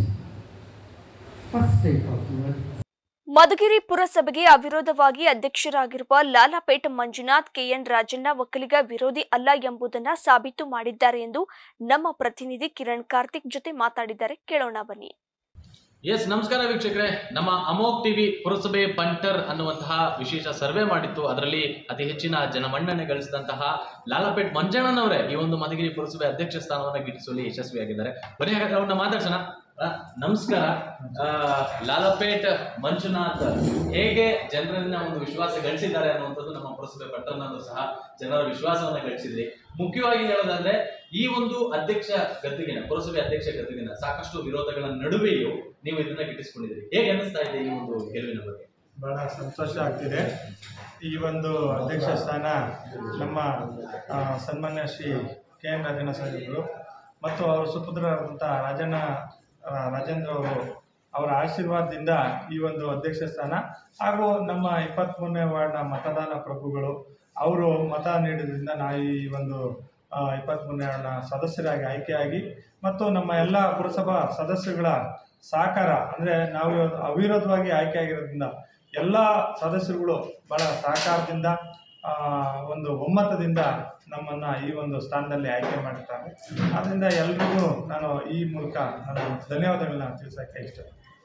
first type of your Madhugiri ಪುರಸಭೆಗೆ ಅವಿರೋಧವಾಗಿ ಅಧ್ಯಕ್ಷರಾಗಿರುವ ಲಾಲಾಪೇಟ್ ಮಂಜುನಾಥ್ ಕೆಎನ್ ರಾಜಣ್ಣ ಒಕ್ಕಲಿಗ ವಿರೋಧಿ ಅಲ್ಲ ಎಂಬುದನ್ನು ಸಾಬೀತು ಮಾಡಿದ್ದಾರೆ ಎಂದು ನಮ್ಮ ಪ್ರತಿನಿಧಿ ಕಿರಣ್ ಕಾರ್ತಿಕ್ ಜೊತೆ ಮಾತಾಡಿದ್ದಾರೆ ಕೇಳೋಣ ಬನ್ನಿ ಎಸ್ ನಮಸ್ಕಾರ ವೀಕ್ಷಕರೇ ನಮ್ಮ ಅಮೋಕ್ ಟಿವಿ ಪುರಸಭೆ ಬಂಟರ್ ಅನ್ನುವಂತಹ ವಿಶೇಷ ಸರ್ವೆ ಮಾಡಿತ್ತು ಅದರಲ್ಲಿ ಅತಿ ಹೆಚ್ಚಿನ ಜನಮನ್ನಣೆ ಗಳಿಸಿದಂತಹ ಲಾಲಾಪೇಟ್ ಮಂಜಣ್ಣನವರೇ ಈ ಒಂದು ಮಧುಗಿರಿ ಪುರಸಭೆ ಅಧ್ಯಕ್ಷ ಸ್ಥಾನವನ್ನ ಗಿಟ್ಟಿಸುವಲ್ಲಿ ಯಶಸ್ವಿಯಾಗಿದ್ದಾರೆ ಬನ್ನಿ ಹಾಗಾದ್ರೆ ಅವ್ರನ್ನ ಮಾತಾಡ್ಸೋಣ ಆ, ನಮಸ್ಕಾರ ಆ, ಲಾಲಾಪೇಟ್ ಮಂಜುನಾಥ್ ಹೇಗೆ ಜನರನ್ನ ಒಂದು ವಿಶ್ವಾಸ ಗಳಿಸಿದ್ದಾರೆ ಅನ್ನುವಂಥದ್ದು ನಮ್ಮ ಪುರಸಭೆ ಪಟ್ಟಣದಲ್ಲೂ ಸಹ ಜನರ ವಿಶ್ವಾಸವನ್ನ ಗಳಿಸಿದ್ರಿ ಮುಖ್ಯವಾಗಿ ಹೇಳೋದಾದ್ರೆ ಈ ಒಂದು ಅಧ್ಯಕ್ಷ ಗದ್ದುಗೆನ ಪುರಸಭೆ ಅಧ್ಯಕ್ಷ ಗದ್ದುಗೆನ ಸಾಕಷ್ಟು ವಿರೋಧಗಳ ನಡುವೆಯೂ ನೀವು ಇದನ್ನ ಗಿಟ್ಟಿಸ್ಕೊಂಡಿದ್ದೀರಿ ಹೇಗೆ ಅನಿಸ್ತಾ ಇದೆ ಈ ಒಂದು ಗೆಲುವಿನ ಬಗ್ಗೆ ಬಹಳ ಸಂತೋಷ ಆಗ್ತಿದೆ ಈ ಒಂದು ಅಧ್ಯಕ್ಷ ಸ್ಥಾನ ನಮ್ಮ ಆ, ಸನ್ಮಾನ್ಯ ಶ್ರೀ ಕೆ ಎನ್ ರಾಜಣ್ಣ ಸಾಹೇಬರು ಮತ್ತು ಅವರ ಸುಪುತ್ರರಾದಂಥ ರಾಜಣ್ಣ ಆ, ರಾಜೇಂದ್ರ ಅವರು ಅವರ ಆಶೀರ್ವಾದದಿಂದ ಈ ಒಂದು ಅಧ್ಯಕ್ಷ ಸ್ಥಾನ ಹಾಗೂ ನಮ್ಮ ಇಪ್ಪತ್ತ್ಮೂರನೇ ವಾರ್ಡ್ನ ಮತದಾನ ಪ್ರಭುಗಳು ಅವರು ಮತ ನೀಡಿದ್ರಿಂದ ನಾವು ಈ ಒಂದು ಇಪ್ಪತ್ತ್ಮೂರನೇ ವಾರ್ಡ್ನ ಸದಸ್ಯರಾಗಿ ಆಯ್ಕೆಯಾಗಿ ಮತ್ತು ನಮ್ಮ ಎಲ್ಲ ಪುರಸಭಾ ಸದಸ್ಯಗಳ ಸಹಕಾರ ಅಂದರೆ ನಾವು ಇವತ್ತು ಅವಿರೋಧವಾಗಿ ಆಯ್ಕೆಯಾಗಿರೋದ್ರಿಂದ ಎಲ್ಲ ಸದಸ್ಯರುಗಳು ಬಹಳ ಸಹಕಾರದಿಂದ ಆ, ಒಂದು ಒಮ್ಮತದಿಂದ ನಮ್ಮನ್ನು ಈ ಒಂದು ಸ್ಥಾನದಲ್ಲಿ ಆಯ್ಕೆ ಮಾಡಿರ್ತಾರೆ ಆದ್ದರಿಂದ ಎಲ್ರಿಗೂ ನಾನು ಈ ಮೂಲಕ ನಾನು ಧನ್ಯವಾದಗಳನ್ನ ತಿಳಿಸೋಕ್ಕೆ ಇಷ್ಟ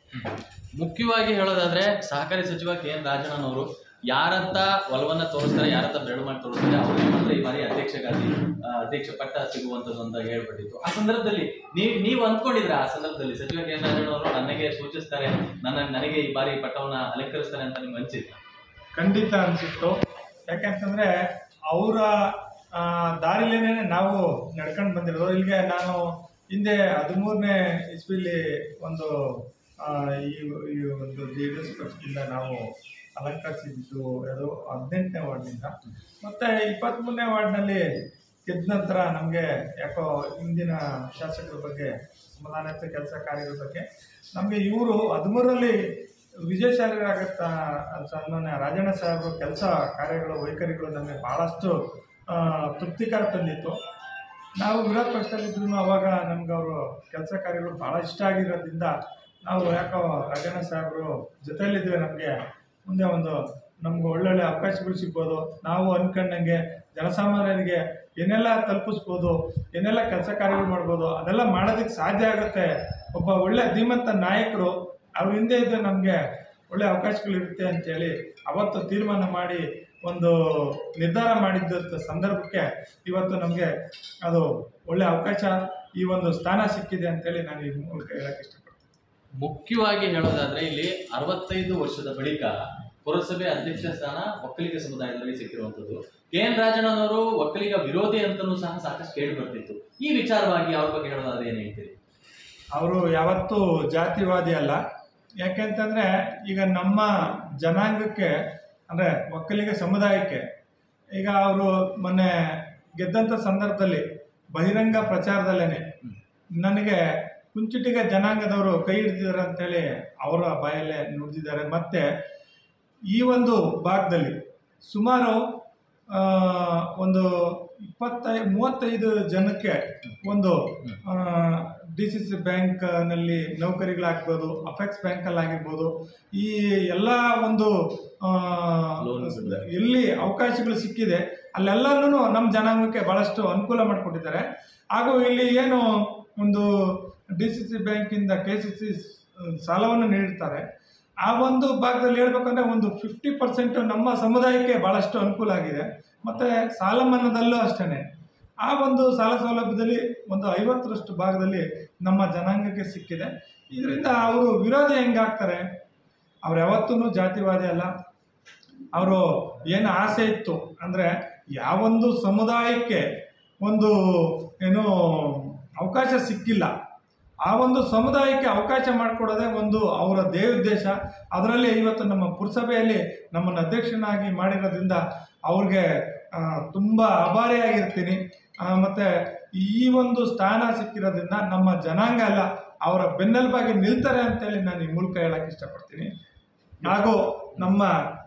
ಮುಖ್ಯವಾಗಿ ಹೇಳೋದಾದ್ರೆ ಸಹಕಾರಿ ಸಚಿವ ಕೆ ಎನ್ ರಾಜಣ್ಣನವರು ಯಾರತ್ತ ಒಲವನ್ನ ತೋರಿಸ್ತಾರೆ ಯಾರತ್ತ ಬೆರಳು ಮಾಡಿ ತೋರಿಸ್ತಾರೆ ಅವ್ರಿಗೆ ಮಾತ್ರ ಈ ಬಾರಿ ಅಧ್ಯಕ್ಷಗಾಗಿ ಆ, ಅಧ್ಯಕ್ಷ ಪಟ್ಟ ಸಿಗುವಂಥದ್ದು ಅಂತ ಹೇಳ್ಬಿಟ್ಟಿತ್ತು ಆ ಸಂದರ್ಭದಲ್ಲಿ ನೀವು ನೀವು ಅಂದ್ಕೊಂಡಿದ್ರೆ ಆ ಸಂದರ್ಭದಲ್ಲಿ ಸಚಿವ ಕೆ ಎನ್ ರಾಜಣ್ಣವರು ನನಗೆ ಸೂಚಿಸ್ತಾರೆ ನನ್ನ ನನಗೆ ಈ ಬಾರಿ ಪಟ್ಟವನ್ನ ಅಲಂಕರಿಸ್ತಾರೆ ಅಂತ ನಿಮ್ಗೆ ಅನ್ಸಿತ್ತು ಖಂಡಿತ ಅನಿಸಿತ್ತು ಯಾಕೆಂತಂದರೆ ಅವರ ದಾರಿಲೇನೆ ನಾವು ನಡ್ಕೊಂಡು ಬಂದಿರೋದು ಇಲ್ಲಿಗೆ ನಾನು ಹಿಂದೆ ಹದಿಮೂರನೇ ಇಸ್ವಿಲಿ ಒಂದು ಆ, ಈ ಈ ಒಂದು ಜೆ ಡಿ ಎಸ್ ಪಕ್ಷದಿಂದ ನಾವು ಅಲಂಕರಿಸಿದ್ದು ಅದು ಹದಿನೆಂಟನೇ ವಾರ್ಡ್ನಿಂದ ಮತ್ತು ಇಪ್ಪತ್ತ್ಮೂರನೇ ವಾರ್ಡ್ನಲ್ಲಿ ಗೆದ್ದ ನಂತರ ನಮಗೆ ಯಾಕೋ ಹಿಂದಿನ ಶಾಸಕರ ಬಗ್ಗೆ ಸಮಾಧಾನತೆ ಕೆಲಸ ಕಾರ್ಯಗಳ ಬಗ್ಗೆ ನಮಗೆ ಇವರು ಹದಿಮೂರರಲ್ಲಿ ವಿಜಯಶಾಲಿಗಳಾಗತ್ತ ಸನ್ಮಾನ್ಯ ರಾಜಣ್ಣ ಸಾಹೇಬರು ಕೆಲಸ ಕಾರ್ಯಗಳು ವೈಖರಿಗಳು ನಮಗೆ ಭಾಳಷ್ಟು ಆ, ತೃಪ್ತಿಕರ ತಂದಿತ್ತು ನಾವು ವಿರೋಧ ಪಕ್ಷದಲ್ಲಿದ್ರು ಅವಾಗ ನಮ್ಗೆ ಅವರು ಕೆಲಸ ಕಾರ್ಯಗಳು ಭಾಳ ಇಷ್ಟ ಆಗಿರೋದ್ರಿಂದ ನಾವು ಯಾಕೋ ರಾಜಣ್ಣ ಸಾಹೇಬರು ಜೊತೆಯಲ್ಲಿದ್ದರೆ ನಮಗೆ ಮುಂದೆ ಒಂದು ನಮ್ಗೆ ಒಳ್ಳೊಳ್ಳೆ ಅವಕಾಶಗಳು ಸಿಗ್ಬೋದು ನಾವು ಅನ್ಕೊಂಡಂಗೆ ಜನಸಾಮಾನ್ಯರಿಗೆ ಏನೆಲ್ಲ ತಲುಪಿಸ್ಬೋದು ಏನೆಲ್ಲ ಕೆಲಸ ಕಾರ್ಯಗಳು ಮಾಡ್ಬೋದು ಅದೆಲ್ಲ ಮಾಡೋದಕ್ಕೆ ಸಾಧ್ಯ ಆಗುತ್ತೆ ಒಬ್ಬ ಒಳ್ಳೆ ಧೀಮಂತ ನಾಯಕರು ಅವ್ರ ಹಿಂದೆ ಇದ್ದರೆ ನಮಗೆ ಒಳ್ಳೆ ಅವಕಾಶಗಳಿರುತ್ತೆ ಅಂತೇಳಿ ಅವತ್ತು ತೀರ್ಮಾನ ಮಾಡಿ ಒಂದು ನಿರ್ಧಾರ ಮಾಡಿದ್ದ ಸಂದರ್ಭಕ್ಕೆ ಇವತ್ತು ನಮಗೆ ಅದು ಒಳ್ಳೆ ಅವಕಾಶ ಈ ಒಂದು ಸ್ಥಾನ ಸಿಕ್ಕಿದೆ ಅಂತೇಳಿ ನಾನು ಈ ಮೂಲಕ ಹೇಳಕ್ಕೆ ಇಷ್ಟಪಡ್ತೀನಿ ಮುಖ್ಯವಾಗಿ ಹೇಳೋದಾದ್ರೆ ಇಲ್ಲಿ ಅರವತ್ತೈದು ವರ್ಷದ ಬಳಿಕ ಪುರಸಭೆ ಅಧ್ಯಕ್ಷ ಸ್ಥಾನ ಒಕ್ಕಲಿಗ ಸಮುದಾಯದವರಿಗೆ ಸಿಕ್ಕಿರುವಂತದ್ದು ಕೆ ಎನ್ ರಾಜಣ್ಣನವರು ಒಕ್ಕಲಿಗ ವಿರೋಧಿ ಅಂತಲೂ ಸಹ ಸಾಕಷ್ಟು ಕೇಳಿ ಬರ್ತಿತ್ತು ಈ ವಿಚಾರವಾಗಿ ಅವ್ರ ಬಗ್ಗೆ ಹೇಳೋದಾದ್ರೆ ಏನ್ ಹೇಳ್ತೀರಿ ಅವರು ಯಾವತ್ತೂ ಜಾತಿವಾದಿ ಅಲ್ಲ ಯಾಕೆಂತಂದರೆ ಈಗ ನಮ್ಮ ಜನಾಂಗಕ್ಕೆ ಅಂದರೆ ಒಕ್ಕಲಿಗ ಸಮುದಾಯಕ್ಕೆ ಈಗ ಅವರು ಮೊನ್ನೆ ಗೆದ್ದಂಥ ಸಂದರ್ಭದಲ್ಲಿ ಬಹಿರಂಗ ಪ್ರಚಾರದಲ್ಲೇ ನನಗೆ ಕುಂಚಿಟಿಗ ಜನಾಂಗದವರು ಕೈ ಹಿಡಿದಿದ್ದಾರೆ ಅಂತೇಳಿ ಅವರ ಬಾಯಲ್ಲೇ ನುಡಿದಿದ್ದಾರೆ ಮತ್ತು ಈ ಒಂದು ಭಾಗದಲ್ಲಿ ಸುಮಾರು ಆ, ಒಂದು ಇಪ್ಪತ್ತೈ ಮೂವತ್ತೈದು ಜನಕ್ಕೆ ಒಂದು ಡಿ ಸಿ ಸಿ ಬ್ಯಾಂಕ್ನಲ್ಲಿ ನೌಕರಿಗಳಾಗ್ಬೋದು ಅಫೆಕ್ಸ್ ಬ್ಯಾಂಕಲ್ಲಿ ಆಗಿರ್ಬೋದು ಈ ಎಲ್ಲ ಒಂದು ಆ, Loans. ಎಲ್ಲಿ ಅವಕಾಶಗಳು ಸಿಕ್ಕಿದೆ ಅಲ್ಲೆಲ್ಲನೂ ನಮ್ಮ ಜನಾಂಗಕ್ಕೆ ಭಾಳಷ್ಟು ಅನುಕೂಲ ಮಾಡಿಕೊಟ್ಟಿದ್ದಾರೆ ಹಾಗೂ ಇಲ್ಲಿ ಏನು ಒಂದು ಡಿ ಸಿ ಸಿ ಬ್ಯಾಂಕಿಂದ ಕೆ ಸಿ ಸಿ ಸಾಲವನ್ನು ನೀಡಿರ್ತಾರೆ ಆ ಒಂದು ಭಾಗದಲ್ಲಿ ಹೇಳ್ಬೇಕಂದ್ರೆ ಒಂದು ಫಿಫ್ಟಿ ಪರ್ಸೆಂಟ್ ನಮ್ಮ ಸಮುದಾಯಕ್ಕೆ ಭಾಳಷ್ಟು ಅನುಕೂಲ ಆಗಿದೆ ಮತ್ತು ಸಾಲ ಮನ್ನಾದಲ್ಲೂ ಅಷ್ಟೇ ಆ ಒಂದು ಸಾಲ ಸೌಲಭ್ಯದಲ್ಲಿ ಒಂದು ಐವತ್ತರಷ್ಟು ಭಾಗದಲ್ಲಿ ನಮ್ಮ ಜನಾಂಗಕ್ಕೆ ಸಿಕ್ಕಿದೆ ಇದರಿಂದ ಅವರು ವಿರೋಧಿ ಹೆಂಗಾಗ್ತಾರೆ ಅವ್ರು ಯಾವತ್ತೂ ಜಾತಿವಾದಿ ಅಲ್ಲ ಅವರು ಏನು ಆಸೆ ಇತ್ತು ಅಂದರೆ ಯಾವೊಂದು ಸಮುದಾಯಕ್ಕೆ ಒಂದು ಏನು ಅವಕಾಶ ಸಿಕ್ಕಿಲ್ಲ ಆ ಒಂದು ಸಮುದಾಯಕ್ಕೆ ಅವಕಾಶ ಮಾಡಿಕೊಡೋದೇ ಒಂದು ಅವರ ದೇವೋದ್ದೇಶ ಅದರಲ್ಲಿ ಇವತ್ತು ನಮ್ಮ ಪುರಸಭೆಯಲ್ಲಿ ನಮ್ಮನ್ನು ಅಧ್ಯಕ್ಷನಾಗಿ ಮಾಡಿರೋದ್ರಿಂದ ಅವ್ರಿಗೆ ತುಂಬ ಆಭಾರಿಯಾಗಿರ್ತೀನಿ ಮತ್ತು ಈ ಒಂದು ಸ್ಥಾನ ಸಿಕ್ಕಿರೋದ್ರಿಂದ ನಮ್ಮ ಜನಾಂಗ ಅಲ್ಲ ಅವರ ಬೆನ್ನೆಲುಬಾಗಿ ನಿಲ್ತಾರೆ ಅಂತೇಳಿ ನಾನು ಈ ಮೂಲಕ ಹೇಳಕ್ಕೆ ಇಷ್ಟಪಡ್ತೀನಿ ಹಾಗೂ ನಮ್ಮ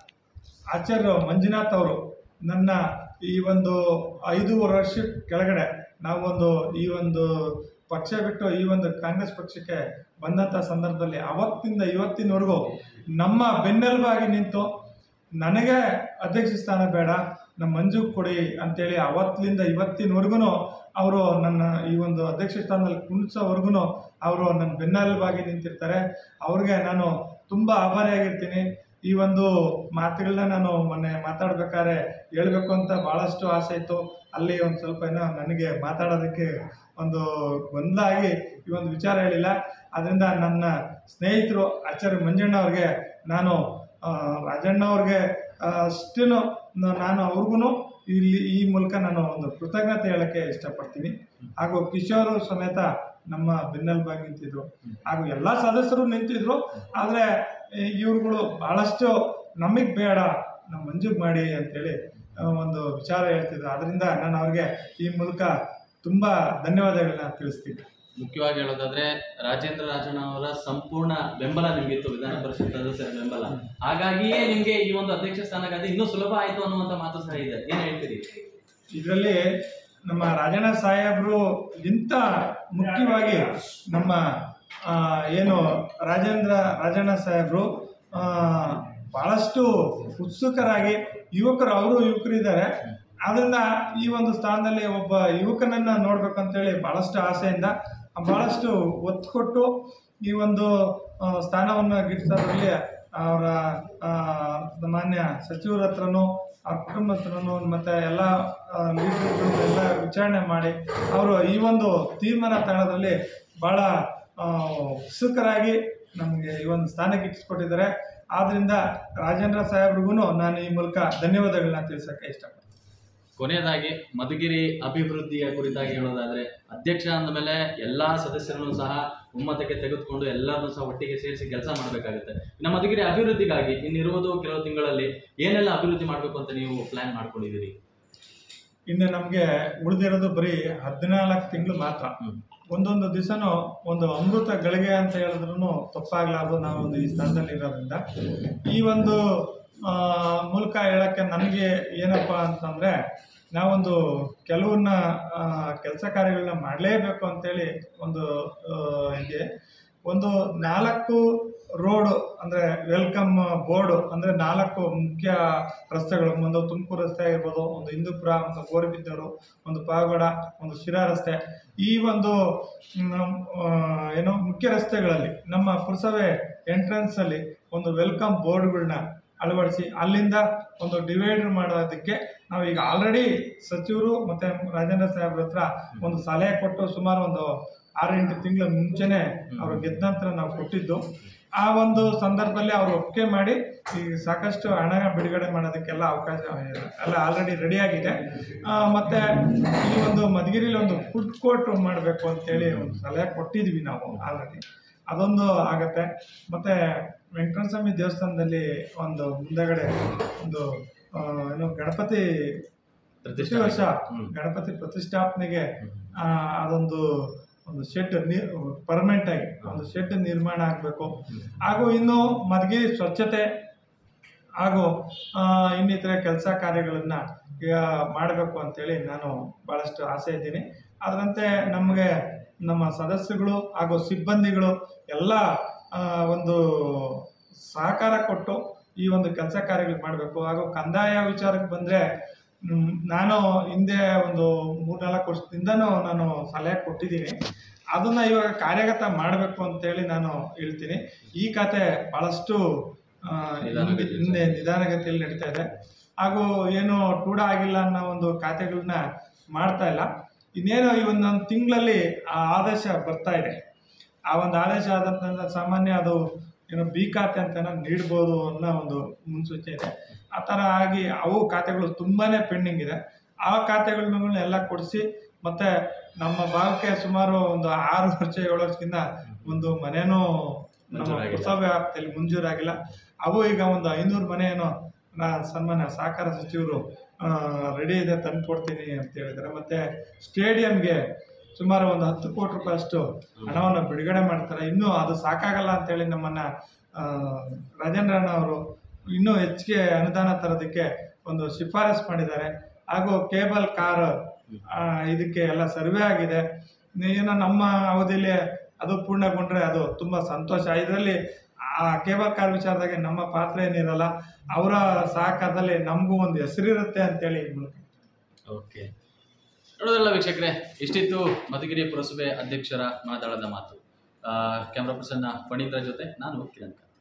ಆಚಾರ್ಯ ಮಂಜುನಾಥ್ ಅವರು ನನ್ನ ಈ ಒಂದು ಐದೂವರೆ ವರ್ಷ ಕೆಳಗಡೆ ನಾವೊಂದು ಈ ಒಂದು ಪಕ್ಷ ಬಿಟ್ಟು ಈ ಒಂದು ಕಾಂಗ್ರೆಸ್ ಪಕ್ಷಕ್ಕೆ ಬಂದಂಥ ಸಂದರ್ಭದಲ್ಲಿ ಅವತ್ತಿಂದ ಇವತ್ತಿನವರೆಗೂ ನಮ್ಮ ಬೆನ್ನೆಲುಬಾಗಿ ನಿಂತು ನನಗೆ ಅಧ್ಯಕ್ಷ ಸ್ಥಾನ ಬೇಡ ನಮ್ಮ ಮಂಜು ಕೊಡಿ ಅಂತೇಳಿ ಅವತ್ತಿನಿಂದ ಇವತ್ತಿನವರೆಗೂ ಅವರು ನನ್ನ ಈ ಒಂದು ಅಧ್ಯಕ್ಷ ಸ್ಥಾನದಲ್ಲಿ ಕುಣಿಸೋವರೆಗೂ ಅವರು ನನ್ನ ಬೆನ್ನೆಲುಬಾಗಿ ನಿಂತಿರ್ತಾರೆ ಅವ್ರಿಗೆ ನಾನು ತುಂಬ ಆಭಾರಿಯಾಗಿರ್ತೀನಿ ಈ ಒಂದು ಮಾತುಗಳನ್ನ ನಾನು ಮೊನ್ನೆ ಮಾತಾಡ್ಬೇಕಾದ್ರೆ ಹೇಳ್ಬೇಕು ಅಂತ ಭಾಳಷ್ಟು ಆಸೆ ಇತ್ತು ಅಲ್ಲಿ ಒಂದು ಸ್ವಲ್ಪ ಏನೋ ನನಗೆ ಮಾತಾಡೋದಕ್ಕೆ ಒಂದು ಗೊಂದಲ ಆಗಿ ಈ ಒಂದು ವಿಚಾರ ಹೇಳಿಲ್ಲ ಅದರಿಂದ ನನ್ನ ಸ್ನೇಹಿತರು ಆಚಾರ್ಯ ಮಂಜಣ್ಣ ಅವ್ರಿಗೆ ನಾನು ಆ, ರಾಜಣ್ಣ ಅವ್ರಿಗೆ ಅಷ್ಟೂ ನಾನು ಅವ್ರಿಗೂ ಇಲ್ಲಿ ಈ ಮೂಲಕ ನಾನು ಒಂದು ಕೃತಜ್ಞತೆ ಹೇಳೋಕ್ಕೆ ಇಷ್ಟಪಡ್ತೀನಿ ಹಾಗೂ ಕಿಶೋರ್ ಸಮೇತ ನಮ್ಮ ಬೆನ್ನೆಲುಬಾಗಿ ನಿಂತಿದ್ರು ಹಾಗೂ ಎಲ್ಲ ಸದಸ್ಯರು ನಿಂತಿದ್ರು ಆದರೆ ಇವ್ರುಗಳು ಭಾಳಷ್ಟು ನಮಗೆ ಬೇಡ ನಮ್ಮ ಮಂಜೂರು ಮಾಡಿ ಅಂತೇಳಿ ಆ, ಒಂದು ವಿಚಾರ ಹೇಳ್ತಿದ್ರು ಅದರಿಂದ ನಾನು ಅವ್ರಿಗೆ ಈ ಮೂಲಕ ತುಂಬ ಧನ್ಯವಾದಗಳನ್ನ ತಿಳಿಸ್ತೀನಿ ಮುಖ್ಯವಾಗಿ ಹೇಳೋದಾದ್ರೆ ರಾಜೇಂದ್ರ ರಾಜಣ್ಣ ಅವರ ಸಂಪೂರ್ಣ ಬೆಂಬಲ ನಿಮ್ಗಿತ್ತು ವಿಧಾನ ಪರಿಷತ್ ಸದಸ್ಯರ ಬೆಂಬಲ ಹಾಗಾಗಿಯೇ ನಿಮ್ಗೆ ಈ ಒಂದು ಅಧ್ಯಕ್ಷ ಸ್ಥಾನಕ್ಕಾಗಿ ಇನ್ನೂ ಸುಲಭ ಆಯ್ತು ಅನ್ನುವಂತ ಮಾತು ಸಹ ಇದೆ ಏನ್ ಹೇಳ್ತೀರಿ ಇದರಲ್ಲಿ ನಮ್ಮ ರಾಜಣ್ಣ ಸಾಹೇಬರು ಇಂಥ ಮುಖ್ಯವಾಗಿ ನಮ್ಮ ಆ, ಏನು ರಾಜೇಂದ್ರ ರಾಜಣ್ಣ ಸಾಹೇಬರು ಭಾಳಷ್ಟು ಉತ್ಸುಕರಾಗಿ ಯುವಕರು ಅವರು ಯುವಕರಿದ್ದಾರೆ ಆದ್ದರಿಂದ ಈ ಒಂದು ಸ್ಥಾನದಲ್ಲಿ ಒಬ್ಬ ಯುವಕನನ್ನು ನೋಡ್ಬೇಕಂತೇಳಿ ಭಾಳಷ್ಟು ಆಸೆಯಿಂದ ಭಾಳಷ್ಟು ಒತ್ತು ಕೊಟ್ಟು ಈ ಒಂದು ಆ, ಸ್ಥಾನವನ್ನು ಗಿಟ್ಟಿಸೋದ್ರಲ್ಲಿ ಅವರ ಆ, ಮಾನ್ಯ ಸಚಿವರ ಹತ್ರನೂ ಅವ್ರ ಕುಟುಂಬದ ಹತ್ರನೂ ಮತ್ತು ಎಲ್ಲ ಲೀಡರ್ಗಳು ಎಲ್ಲ ವಿಚಾರಣೆ ಮಾಡಿ ಅವರು ಈ ಒಂದು ತೀರ್ಮಾನ ತಗೊಳ್ಳೋದ್ರಲ್ಲಿ ಭಾಳ ಆ, ಉತ್ಸುಕರಾಗಿ ನಮಗೆ ಈ ಒಂದು ಸ್ಥಾನಕ್ಕೆ ಇಟ್ಟಿಸ್ಕೊಟ್ಟಿದ್ದಾರೆ ಆದ್ದರಿಂದ ರಾಜೇಂದ್ರ ಸಾಹೇಬ್ರಿಗೂ ನಾನು ಈ ಮೂಲಕ ಧನ್ಯವಾದಗಳನ್ನ ತಿಳಿಸೋಕ್ಕೆ ಇಷ್ಟಪಡ್ತೀನಿ ಕೊನೆಯದಾಗಿ ಮಧುಗಿರಿ ಅಭಿವೃದ್ಧಿಯ ಕುರಿತಾಗಿ ಹೇಳೋದಾದ್ರೆ ಅಧ್ಯಕ್ಷ ಅಂದಮೇಲೆ ಎಲ್ಲಾ ಸದಸ್ಯರನ್ನು ಸಹ ಒಮ್ಮತಕ್ಕೆ ತೆಗೆದುಕೊಂಡು ಎಲ್ಲರನ್ನೂ ಸಹ ಒಟ್ಟಿಗೆ ಸೇರಿಸಿ ಕೆಲಸ ಮಾಡಬೇಕಾಗುತ್ತೆ ಇನ್ನು ಮಧುಗಿರಿ ಅಭಿವೃದ್ಧಿಗಾಗಿ ಇನ್ನಿರುವುದು ಕೆಲವು ತಿಂಗಳಲ್ಲಿ ಏನೆಲ್ಲ ಅಭಿವೃದ್ಧಿ ಮಾಡಬೇಕು ಅಂತ ನೀವು ಪ್ಲಾನ್ ಮಾಡ್ಕೊಂಡಿದ್ದೀರಿ ಇನ್ನು ನಮಗೆ ಉಳಿದಿರೋದು ಬರೀ ಹದಿನಾಲ್ಕು ತಿಂಗಳು ಮಾತ್ರ ಒಂದೊಂದು ದಿವಸನೂ ಒಂದು ಅಮೃತ ಗಳಿಗೆ ಅಂತ ಹೇಳಿದ್ರು ತಪ್ಪಾಗಲಾರ್ದು ನಾವು ಒಂದು ಈ ಸ್ಥಾನದಲ್ಲಿ ಇರೋದ್ರಿಂದ ಈ ಒಂದು ಆ, ಮೂಲಕ ಹೇಳೋಕ್ಕೆ ನನಗೆ ಏನಪ್ಪ ಅಂತಂದರೆ ನಾವೊಂದು ಕೆಲವನ್ನ ಕೆಲಸ ಕಾರ್ಯಗಳನ್ನ ಮಾಡಲೇಬೇಕು ಅಂತೇಳಿ ಒಂದು ಆ, ಇದೆ ಒಂದು ನಾಲ್ಕು ರೋಡು ಅಂದರೆ ವೆಲ್ಕಮ್ ಬೋರ್ಡು ಅಂದರೆ ನಾಲ್ಕು ಮುಖ್ಯ ರಸ್ತೆಗಳು ಒಂದು ತುಮಕೂರು ರಸ್ತೆ ಆಗಿರ್ಬೋದು ಒಂದು ಹಿಂದೂಪುರ ಒಂದು ಗೋರಿಬಿದ್ದೂರು ಒಂದು ಪಾವಗಡ ಒಂದು ಶಿರಾ ರಸ್ತೆ ಈ ಒಂದು ಮ್, ಆ, ಏನು ಮುಖ್ಯ ರಸ್ತೆಗಳಲ್ಲಿ ನಮ್ಮ ಪುರಸಭೆ ಎಂಟ್ರೆನ್ಸಲ್ಲಿ ಒಂದು ವೆಲ್ಕಮ್ ಬೋರ್ಡ್ಗಳನ್ನ ಅಳವಡಿಸಿ ಅಲ್ಲಿಂದ ಒಂದು ಡಿವೈಡರ್ ಮಾಡೋದಕ್ಕೆ ನಾವು ಈಗ ಆಲ್ರೆಡಿ ಸಚಿವರು ಮತ್ತು ರಾಜೇಂದ್ರ ಸಾಹೇಬ್ರ ಹತ್ರ ಒಂದು ಸಲಹೆ ಕೊಟ್ಟು ಸುಮಾರು ಒಂದು ಆರು ಎಂಟು ತಿಂಗಳ ಮುಂಚೆನೆ ಅವರು ಗೆದ್ದ ನಂತರ ನಾವು ಕೊಟ್ಟಿದ್ದು ಆ ಒಂದು ಸಂದರ್ಭದಲ್ಲಿ ಅವರು ಒಪ್ಪಿಗೆ ಮಾಡಿ ಈ ಸಾಕಷ್ಟು ಹಣ ಬಿಡುಗಡೆ ಮಾಡೋದಕ್ಕೆಲ್ಲ ಅವಕಾಶ ಇದೆ. ಎಲ್ಲ ಆಲ್ರೆಡಿ ರೆಡಿ ಆಗಿದೆ ಆ, ಮತ್ತೆ ಈ ಒಂದು ಮಧುಗಿರಿಲಿ ಒಂದು ಫುಡ್ ಕೋರ್ಟ್ ಮಾಡಬೇಕು ಅಂತೇಳಿ ಒಂದು ಸಲಹೆ ಕೊಟ್ಟಿದ್ವಿ ನಾವು ಆಲ್ರೆಡಿ ಅದೊಂದು ಆಗತ್ತೆ ಮತ್ತೆ ವೆಂಕಟಸ್ವಾಮಿ ದೇವಸ್ಥಾನದಲ್ಲಿ ಒಂದು ಮುಂದಗಡೆ ಒಂದು ಆ, ಏನು ಗಣಪತಿ ಪ್ರತಿ ವರ್ಷ ಗಣಪತಿ ಪ್ರತಿಷ್ಠಾಪನೆಗೆ ಆ, ಅದೊಂದು ಒಂದು ಶೆಡ್ ನೀರ್ ಪರ್ಮನೆಂಟ್ ಆಗಿ ಒಂದು ಶೆಡ್ ನಿರ್ಮಾಣ ಆಗಬೇಕು ಹಾಗೂ ಇನ್ನು ಮದ್ಗಿರಿ ಸ್ವಚ್ಛತೆ ಹಾಗೂ ಆ, ಇನ್ನಿತರೆ ಕೆಲಸ ಕಾರ್ಯಗಳನ್ನು ಈಗ ಮಾಡಬೇಕು ಅಂತೇಳಿ ನಾನು ಭಾಳಷ್ಟು ಆಸೆ ಇದ್ದೀನಿ ಅದರಂತೆ ನಮಗೆ ನಮ್ಮ ಸದಸ್ಯಗಳು ಹಾಗೂ ಸಿಬ್ಬಂದಿಗಳು ಎಲ್ಲ ಆ, ಒಂದು ಸಹಕಾರ ಕೊಟ್ಟು ಈ ಒಂದು ಕೆಲಸ ಕಾರ್ಯಗಳು ಮಾಡಬೇಕು ಹಾಗೂ ಕಂದಾಯ ವಿಚಾರಕ್ಕೆ ಬಂದರೆ ನಾನು ಹಿಂದೆ ಒಂದು ಮೂರ್ನಾಲ್ಕು ವರ್ಷದಿಂದನೂ ನಾನು ಸಲಹೆ ಕೊಟ್ಟಿದ್ದೀನಿ ಅದನ್ನ ಇವಾಗ ಕಾರ್ಯಗತ ಮಾಡಬೇಕು ಅಂತೇಳಿ ನಾನು ಹೇಳ್ತೀನಿ ಈ ಖಾತೆ ಭಾಳಷ್ಟು ಆ, ಹಿಂದೆ ಹಿಂದೆ ನಿಧಾನಗತಿಯಲ್ಲಿ ನಡೀತಾ ಇದೆ ಹಾಗೂ ಏನು ಟೂಡ ಆಗಿಲ್ಲ ಅನ್ನೋ ಒಂದು ಖಾತೆಗಳನ್ನ ಮಾಡ್ತಾ ಇಲ್ಲ ಇನ್ನೇನು ಈ ಒಂದೊಂದು ತಿಂಗಳಲ್ಲಿ ಆ ಆದೇಶ ಬರ್ತಾ ಇದೆ ಆ ಒಂದು ಆದೇಶ ಆದ ನಂತರ ಸಾಮಾನ್ಯ ಅದು ಏನು ಬಿ ಖಾತೆ ಅಂತ ನೀಡ್ಬೋದು ಅನ್ನೋ ಒಂದು ಮುನ್ಸೂಚನೆ ಇದೆ ಆ ಥರ ಆಗಿ ಅವು ಖಾತೆಗಳು ತುಂಬಾ ಪೆಂಡಿಂಗ್ ಇದೆ ಆ ಖಾತೆಗಳನ್ನ ಎಲ್ಲ ಕೊಡಿಸಿ ಮತ್ತು ನಮ್ಮ ಭಾಗಕ್ಕೆ ಸುಮಾರು ಒಂದು ಆರು ವರ್ಷ ಏಳು ವರ್ಷದಿಂದ ಒಂದು ಮನೆನೂ ನಮ್ಮ ಮಂಜೂರಾಗಿಲ್ಲ. ಪುರಸಭೆ ವ್ಯಾಪ್ತಿಯಲ್ಲಿ ಮಂಜೂರಾಗಿಲ್ಲ ಅವು ಈಗ ಒಂದು ಐನೂರು ಮನೆ ಏನೋ ನಾ ಸನ್ಮಾನ್ಯ ಸಹಕಾರ ಸಚಿವರು ರೆಡಿ ಇದೆ ತಂದು ಕೊಡ್ತೀನಿ ಅಂತ ಹೇಳಿದ್ದಾರೆ ಮತ್ತು ಸ್ಟೇಡಿಯಂಗೆ ಸುಮಾರು ಒಂದು ಹತ್ತು ಕೋಟಿ ರೂಪಾಯಿ ಅಷ್ಟು ಹಣವನ್ನು ಬಿಡುಗಡೆ ಮಾಡ್ತಾರೆ ಇನ್ನೂ ಅದು ಸಾಕಾಗಲ್ಲ ಅಂತೇಳಿ ನಮ್ಮನ್ನು ರಾಜೇಂದ್ರ ಅಣ್ಣ ಅವರು ಇನ್ನೂ ಹೆಚ್ಚಿಗೆ ಅನುದಾನ ತರೋದಕ್ಕೆ ಒಂದು ಶಿಫಾರಸ್ ಮಾಡಿದ್ದಾರೆ ಹಾಗೂ ಕೇಬಲ್ ಕಾರ್ ಇದಕ್ಕೆ ಎಲ್ಲ ಸರ್ವೆ ಆಗಿದೆ ಏನೋ ನಮ್ಮ ಅವಧಿಯಲ್ಲಿ ಅದು ಪೂರ್ಣಗೊಂಡ್ರೆ ಅದು ತುಂಬ ಸಂತೋಷ ಇದರಲ್ಲಿ ಆ ಕೇಬಲ್ ಕಾರ್ ವಿಚಾರದಾಗೆ ನಮ್ಮ ಪಾತ್ರ ಏನಿರಲ್ಲ ಅವರ ಸಹಕಾರದಲ್ಲಿ ನಮಗೂ ಒಂದು ಹೆಸರಿರುತ್ತೆ ಅಂತೇಳಿ ಈ ಮೂಲಕ ಓಕೆ ನೋಡೋದಲ್ಲ ವೀಕ್ಷಕರೇ ಇಷ್ಟಿತ್ತು ಮಧುಗಿರಿ ಪುರಸಭೆ ಅಧ್ಯಕ್ಷರ ಮಾತಾಡದ ಮಾತು ಕ್ಯಾಮ್ರಾ ಪರ್ಸನ್ ಪಣೀತ್ರ ಜೊತೆ ನಾನು ಕಿರಣ್ ಕಾಂತ್.